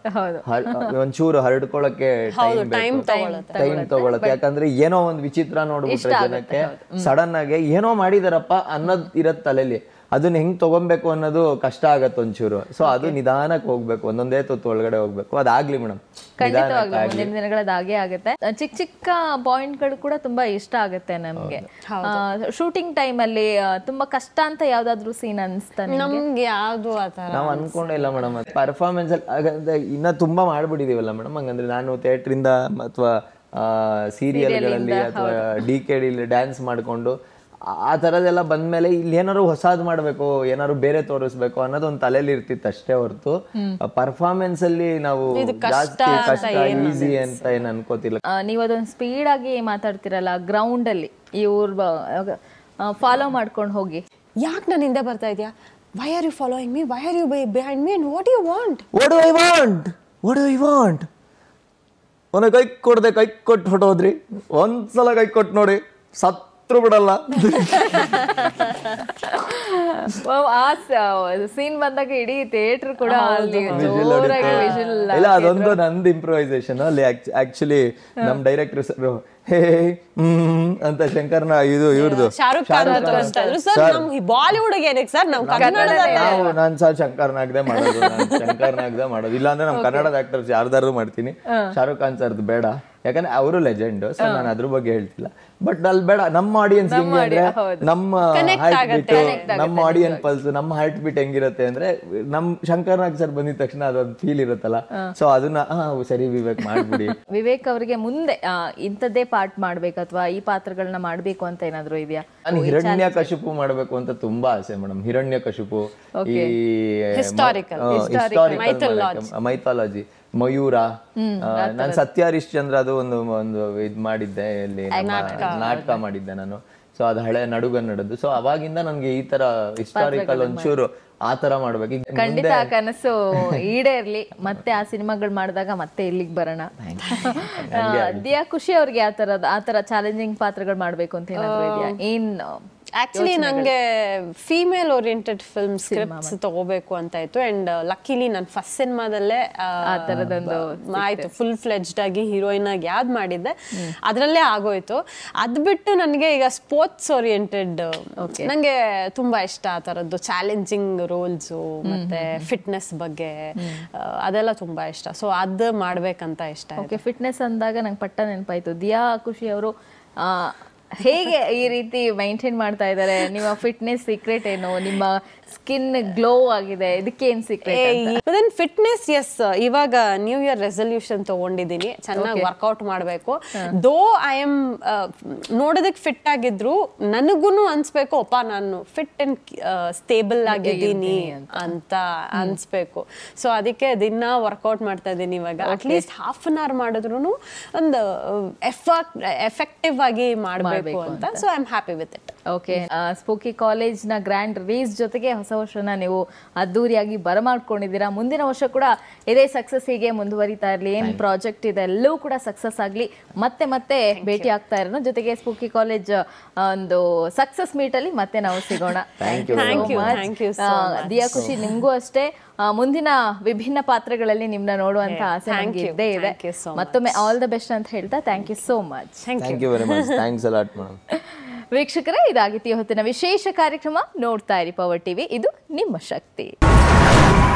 ಒಂಚೂರು ಹರಡ್ಕೊಳಕ್ಕೆ ಟೈಮ್ ಟೈಮ್ ತಗೊಳತ್ತೆ ಯಾಕಂದ್ರೆ ಏನೋ ಒಂದು ವಿಚಿತ್ರ ನೋಡ್ಬಿಟ್ರೆ ಜನಕ್ಕೆ ಸಡನ್ ಆಗಿ ಏನೋ ಮಾಡಿದಾರಪ್ಪ ಅನ್ನೋದ್ ಇರತ್ ತಲೆಲಿ ಅದನ್ನ ಹೆಂಗ್ ತಗೊಬೇಕು ಅನ್ನೋದು ಕಷ್ಟ ಆಗತ್ತೆ ಒಂಚೂರು ಸೊ ಅದು ನಿಧಾನಕ್ಕೆ ಹೋಗ್ಬೇಕು ಒಂದೊಂದೇ ತುತ್ತು ಒಳಗಡೆ ಹೋಗ್ಬೇಕು ಅದಾಗ್ಲಿ ಮೇಡಮ್ ಖಂಡಿತವಾಗ್ಲೂ ಮುಂದಿನ ದಿನಗಳದ್ದು ಹಾಗೆ ಆಗುತ್ತೆ ಚಿಕ್ಕ ಚಿಕ್ಕ ಪಾಯಿಂಟ್ಗಳು ಕೂಡ ತುಂಬಾ ಇಷ್ಟ ಆಗುತ್ತೆ ನಮ್ಗೆ ಶೂಟಿಂಗ್ ಟೈಮ್ ಅಲ್ಲಿ ಆ, ತುಂಬಾ ಕಷ್ಟ ಅಂತ ಯಾವ್ದಾದ್ರು ಸೀನ್ ಅನ್ಸ್ತಾ ನಿಮ್ಗೆ? ನಮ್ಗೆ ಯಾವ್ದು ಆತರ ನಾವ್ ಅನ್ಕೊಂಡೇ ಇಲ್ಲ ಮೇಡಮ್ ಪರ್ಫಾರ್ಮೆನ್ಸ್ ಹಾಗಂದ್ರೆ ಇನ್ನ ತುಂಬಾ ಮಾಡ್ಬಿಟ್ಟಿದೀವಲ್ಲ ಮೇಡಮ್ ಹಂಗಂದ್ರೆ ನಾನು ಥಿಯೇಟರ್ ಇಂದ ಅಥವಾ ಸೀರಿಯಲ್ಗಳಲ್ಲಿ ಅಥವಾ ಡಿ ಕೆ ಡಿ ಡ್ಯಾನ್ಸ್ ಮಾಡ್ಕೊಂಡು ಆ- ಆ ಥರದ್ದೆಲ್ಲ ಬಂದ್ಮೇಲೆ ಇಲ್ಲಿ ಏನಾದ್ರು ಹೊಸಾದ್ ಮಾಡ್ಬೇಕು ಏನಾದ್ರು ಬೇರೆ ತೋರಿಸ್ಬೇಕು ಅನ್ನೋದು ಒಂದು ತಲೆಯಲ್ಲಿ ಇರ್ತಿತ್ತು ಅಷ್ಟೇ ಹೊರತು ಪರ್ಫಾರ್ಮೆನ್ಸ್ ಅಲ್ಲಿ ನಾವು ಜಾಸ್ತಿ ಕಷ್ಟ ಈಸಿ ಅಂತ ಏನ್ ಅನ್ಕೋತಿಲ್ಲ ಆ, ನೀವು ಅದೊಂದು ಸ್ಪೀಡ್ ಆಗಿ ಮಾತಾಡ್ತಿರಲ್ಲ ಗ್ರೌಂಡ್ ಅಲ್ಲಿ ಇವ್ರ ಫಾಲೋ ಮಾಡ್ಕೊಂಡು ಹೋಗಿ ಯಾಕೆ ನಾನು ಹಿಂದೆ ಬರ್ತಾ ಇದೆಯಾ why are you following me why are you behind me and what you want what I want what I want ಒಂದು ಕೈ ಕೊಡದೆ ಕೈ ಕೊಟ್ಟು ಹೊಟ್ಟೋದ್ರಿ ಒಂದ್ಸಲ ಕೈ ಕೊಟ್ಟು ನೋಡಿ ಸತ್ರು ಬಿಡಲ್ಲ ಆ ಸೀನ್ ಬಂದಾಗ ಇಡೀ ಥಿಯೇಟರ್ ಕೂಡ ಅಲ್ಲಿ ಜೋರಾಗಿ ವಿಷಲ್ ಇಲ್ಲ ಅದೊಂದು ನಂದು ಇಂಪ್ರೂವೈಸೇಷನ್ ಅಲ್ಲಿ ಆಕ್ಚುಲಿ ನಮ್ ಡೈರೆಕ್ಟರ್ ಸರ್ ಹೇ ಹ್ಮ್ ಅಂತ ಶಂಕರ್ನ ಇದು ಇವ್ರದ್ದು ಶಾರುಖ್ ಖಾನ್ ತೋರಿಸ್ತಾ ಇದ್ರು ಸರ್ ನಮ್ ಬಾಲಿವುಡ್ ಏನಕ್ಕೆ ಸರ್ ನಮ್ ಕನ್ನಡದಲ್ಲಿ ನಾವು ನಾನ್ ಸರ್ ಶಂಕರ್ನಾಗ್ದೆ ಮಾಡೋದು ನಾನ್ ಶಂಕರ್ನಾಗ್ದೆ ಮಾಡೋದು ಇಲ್ಲಾಂದ್ರೆ ನಮ್ ಕನ್ನಡದ ಆಕ್ಟರ್ಸ್ ಯಾರ್ದಾರು ಮಾಡ್ತೀನಿ ಶಾರುಖ್ ಖಾನ್ ಸರ್ದು ಬೇಡ ಯಾಕಂದ್ರೆ ಅವರು ಲೆಜೆಂಡ್ ಸೊ ನಾನು ಅದ್ರ ಬಗ್ಗೆ ಹೇಳ್ತಿಲ್ಲ ಬಟ್ ಅಲ್ಲಿ ಬೇಡ ನಮ್ಮ ಆಡಿಯನ್ಸ್ ಹೆಂಗೆ ಅಂದ್ರೆ ನಮ್ಮ ಹಾರ್ಟ್ ಬೀಟ್ ನಮ್ಮ ಆಡಿಯನ್ ಪಲ್ಸ್ ನಮ್ಮ ಹಾರ್ಟ್ ಬೀಟ್ ಹೆಂಗಿರುತ್ತೆ ಅಂದ್ರೆ ನಮ್ ಶಂಕರ್ನಾಗ್ ಸರ್ ಬಂದಿದ ತಕ್ಷಣ ಅದೊಂದು ಫೀಲ್ ಇರುತ್ತಲ್ಲ ಸೊ ಅದನ್ನ ಹಾ ಸರಿ ವಿವೇಕ್ ಮಾಡ್ಬಿಡಿ ವಿವೇಕ್ ಅವರಿಗೆ ಮುಂದೆ ಆ, ಇಂಥದ್ದೇ ಪಾರ್ಟ್ ಮಾಡ್ಬೇಕು ಅಥವಾ ಈ ಪಾತ್ರಗಳನ್ನ ಮಾಡ್ಬೇಕು ಅಂತ ಏನಾದ್ರು ಇದೆಯಾ ನಾನು ಹಿರಣ್ಯ ಕಶುಪು ಮಾಡ್ಬೇಕು ಅಂತ ತುಂಬಾ ಆಸೆ ಮೇಡಮ್ ಹಿರಣ್ಯ ಕಶುಪು ಈ Historical. ಮೈಥಾಲಜಿ ಮಯೂರ ನಾನು ಸತ್ಯ ಹರಿಶ್ಚಂದ್ರ ಅದು ಒಂದು ಒಂದು ಇದ್ ಮಾಡಿದ್ದೆ ಇಲ್ಲಿ ನಮ್ಮ ನಾಟಕ ಮಾಡಿದ್ದೆ ನಾನು ಸೊ ಅದು ಹಳೆ ನಡುಗನ್ನಡದ್ದು ಸೊ ಅವಾಗಿಂದ ನನ್ಗೆ ಈ ತರ ಹಿಸ್ಟಾರಿಕಲ್ ಒಂಚೂರು ಆ ತರ ಮಾಡ್ಬೇಕು ಈಗ ಖಂಡಿತ ಆ ಕನಸು ಈಡೇರ್ಲಿ ಮತ್ತೆ ಆ ಸಿನಿಮಾಗಳು ಮಾಡಿದಾಗ ಮತ್ತೆ ಇಲ್ಲಿಗೆ ಬರೋಣ ಆ, ದಿಯಾ ಖುಷಿ ಅವ್ರಿಗೆ ಆ ತರದ ಆ ತರ ಚಾಲೆಂಜಿಂಗ್ ಪಾತ್ರಗಳು ಮಾಡ್ಬೇಕು ಅಂತ ಏನಾದ್ರು ಇದೆಯಾ ಏನ್ ಆಕ್ಚುಲಿ ನಂಗೆ ಫೀಮೇಲ್ ಓರಿಯೆಂಟೆಡ್ ಫಿಲ್ಮ್ ಸ್ಕ್ರಿಪ್ಟ್ಸ್ ತಗೋಬೇಕು ಅಂತ ಇತ್ತು ಅಂಡ್ ಲಕ್ಕಿಲಿ ನಾನು ಫಸ್ಟ್ ಸಿನಿಮಾದಲ್ಲೇ ಆಯ್ತು ಫುಲ್ ಫ್ಲೆಜ್ಡ್ ಆಗಿ ಹೀರೋಯಿನ್ ಆಗಿ ಯಾವ್ದು ಮಾಡಿದ್ದೆ ಅದರಲ್ಲೇ ಆಗೋಯ್ತು ಅದ್ ಬಿಟ್ಟು ನನಗೆ ಈಗ ಸ್ಪೋರ್ಟ್ಸ್ ಓರಿಯೆಂಟೆಡ್ ನಂಗೆ ತುಂಬಾ ಇಷ್ಟ ಆ ಥರದ್ದು ಚಾಲೆಂಜಿಂಗ್ ರೋಲ್ಸು ಮತ್ತೆ ಫಿಟ್ನೆಸ್ ಬಗ್ಗೆ ಆ, ಅದೆಲ್ಲ ತುಂಬಾ ಇಷ್ಟ ಸೊ ಅದು ಮಾಡ್ಬೇಕಂತ ಇಷ್ಟ ಓಕೆ ಫಿಟ್ನೆಸ್ ಅಂದಾಗ ನಂಗೆ ಪಟ್ಟ ನೆನಪಾಯ್ತು ದಿಯಾ ಖುಷಿ ಅವರು ಹೇಗೆ ಈ ರೀತಿ ಮೈಂಟೈನ್ ಮಾಡ್ತಾ ಇದ್ದಾರೆ ನಿಮ್ಮ ಫಿಟ್ನೆಸ್ ಸೀಕ್ರೆಟ್ ಏನು ನಿಮ್ಮ ಸ್ಕಿನ್ ಗ್ಲೋ ಆಗಿದೆ ಇದಕ್ಕೆ ಏನ್ ಸೀಕ್ರೆಟ್ ದೆನ್ ಫಿಟ್ನೆಸ್ ಎಸ್ ಇವಾಗ ನ್ಯೂ ಇಯರ್ ರೆಸಲ್ಯೂಷನ್ ತಗೊಂಡಿದ್ದೀನಿ ಚೆನ್ನಾಗಿ ವರ್ಕೌಟ್ ಮಾಡಬೇಕು ದೋ ಐ ಆಮ್ ನೋಡೋದಕ್ಕೆ ಫಿಟ್ ಆಗಿದ್ರು ನನಗೂ ಅನ್ಸ್ಬೇಕು ಅಪ್ಪ ನಾನು ಫಿಟ್ ಅಂಡ್ ಸ್ಟೇಬಲ್ ಆಗಿದ್ದೀನಿ ಅಂತ ಅನ್ಸ್ಬೇಕು ಸೊ ಅದಕ್ಕೆ ದಿನ ವರ್ಕೌಟ್ ಮಾಡ್ತಾ ಇದ್ದೀನಿ ಇವಾಗ ಅಟ್ಲೀಸ್ಟ್ ಹಾಫ್ ಅನ್ ಅವರ್ ಮಾಡಿದ್ರು ಒಂದು ಎಫರ್ಟ್ ಎಫೆಕ್ಟಿವ್ ಆಗಿ ಮಾಡಬೇಕು ಅಂತ so I am happy with it okay Spooky ಕಾಲೇಜ್ನ ಗ್ರ್ಯಾಂಡ್ ರಿಲೀಸ್ ಜೊತೆಗೆ ಹೊಸ ವರ್ಷನ ನೀವು ಅದ್ದೂರಿಯಾಗಿ ಬರಮಾಡ್ಕೊಂಡಿದ್ದೀರಾ ಮುಂದಿನ ವರ್ಷ ಕೂಡ ಇದೇ ಸಕ್ಸಸ್ ಹೀಗೆ ಮುಂದುವರಿತಾ ಇರಲಿ ಏನು ಪ್ರಾಜೆಕ್ಟ್ ಇದೆ ಎಲ್ಲವೂ ಕೂಡ ಸಕ್ಸಸ್ ಆಗಲಿ ಮತ್ತೆ ಮತ್ತೆ ಭೇಟಿ ಆಗ್ತಾ ಇರೋಣ ಜೊತೆಗೆ ಸ್ಪೂಕಿ ಕಾಲೇಜ್ ಒಂದು ಸಕ್ಸಸ್ ಮೀಟ್ ಅಲ್ಲಿ ಮತ್ತೆ ನಾವು ಸಿಗೋಣ Thank you Thank you, thank you so much. Diya ಖುಷಿ ನಿಮ್ಗೂ ಅಷ್ಟೇ ಆ, ಮುಂದಿನ ವಿಭಿನ್ನ ಪಾತ್ರಗಳಲ್ಲಿ ನಿಮ್ನ ನೋಡುವಂತ ಆಸೆ Thank ನಮ್ಗೆ you, ಇದ್ದೇ ಇದೆ thank you so ಮತ್ತೊಮ್ಮೆ ಆಲ್ ದ ಬೆಸ್ಟ್ ಅಂತ ಹೇಳ್ತಾ thank you so much thank you thank you very much thanks a lot madam ವೀಕ್ಷಕರೇ ಇದಾಗಿತ್ತು ಈ ಹೊತ್ತಿನ ವಿಶೇಷ ಕಾರ್ಯಕ್ರಮ ನೋಡ್ತಾ ಇರಿ ಪವರ್ ಟಿವಿ ಇದು ನಿಮ್ಮ ಶಕ್ತಿ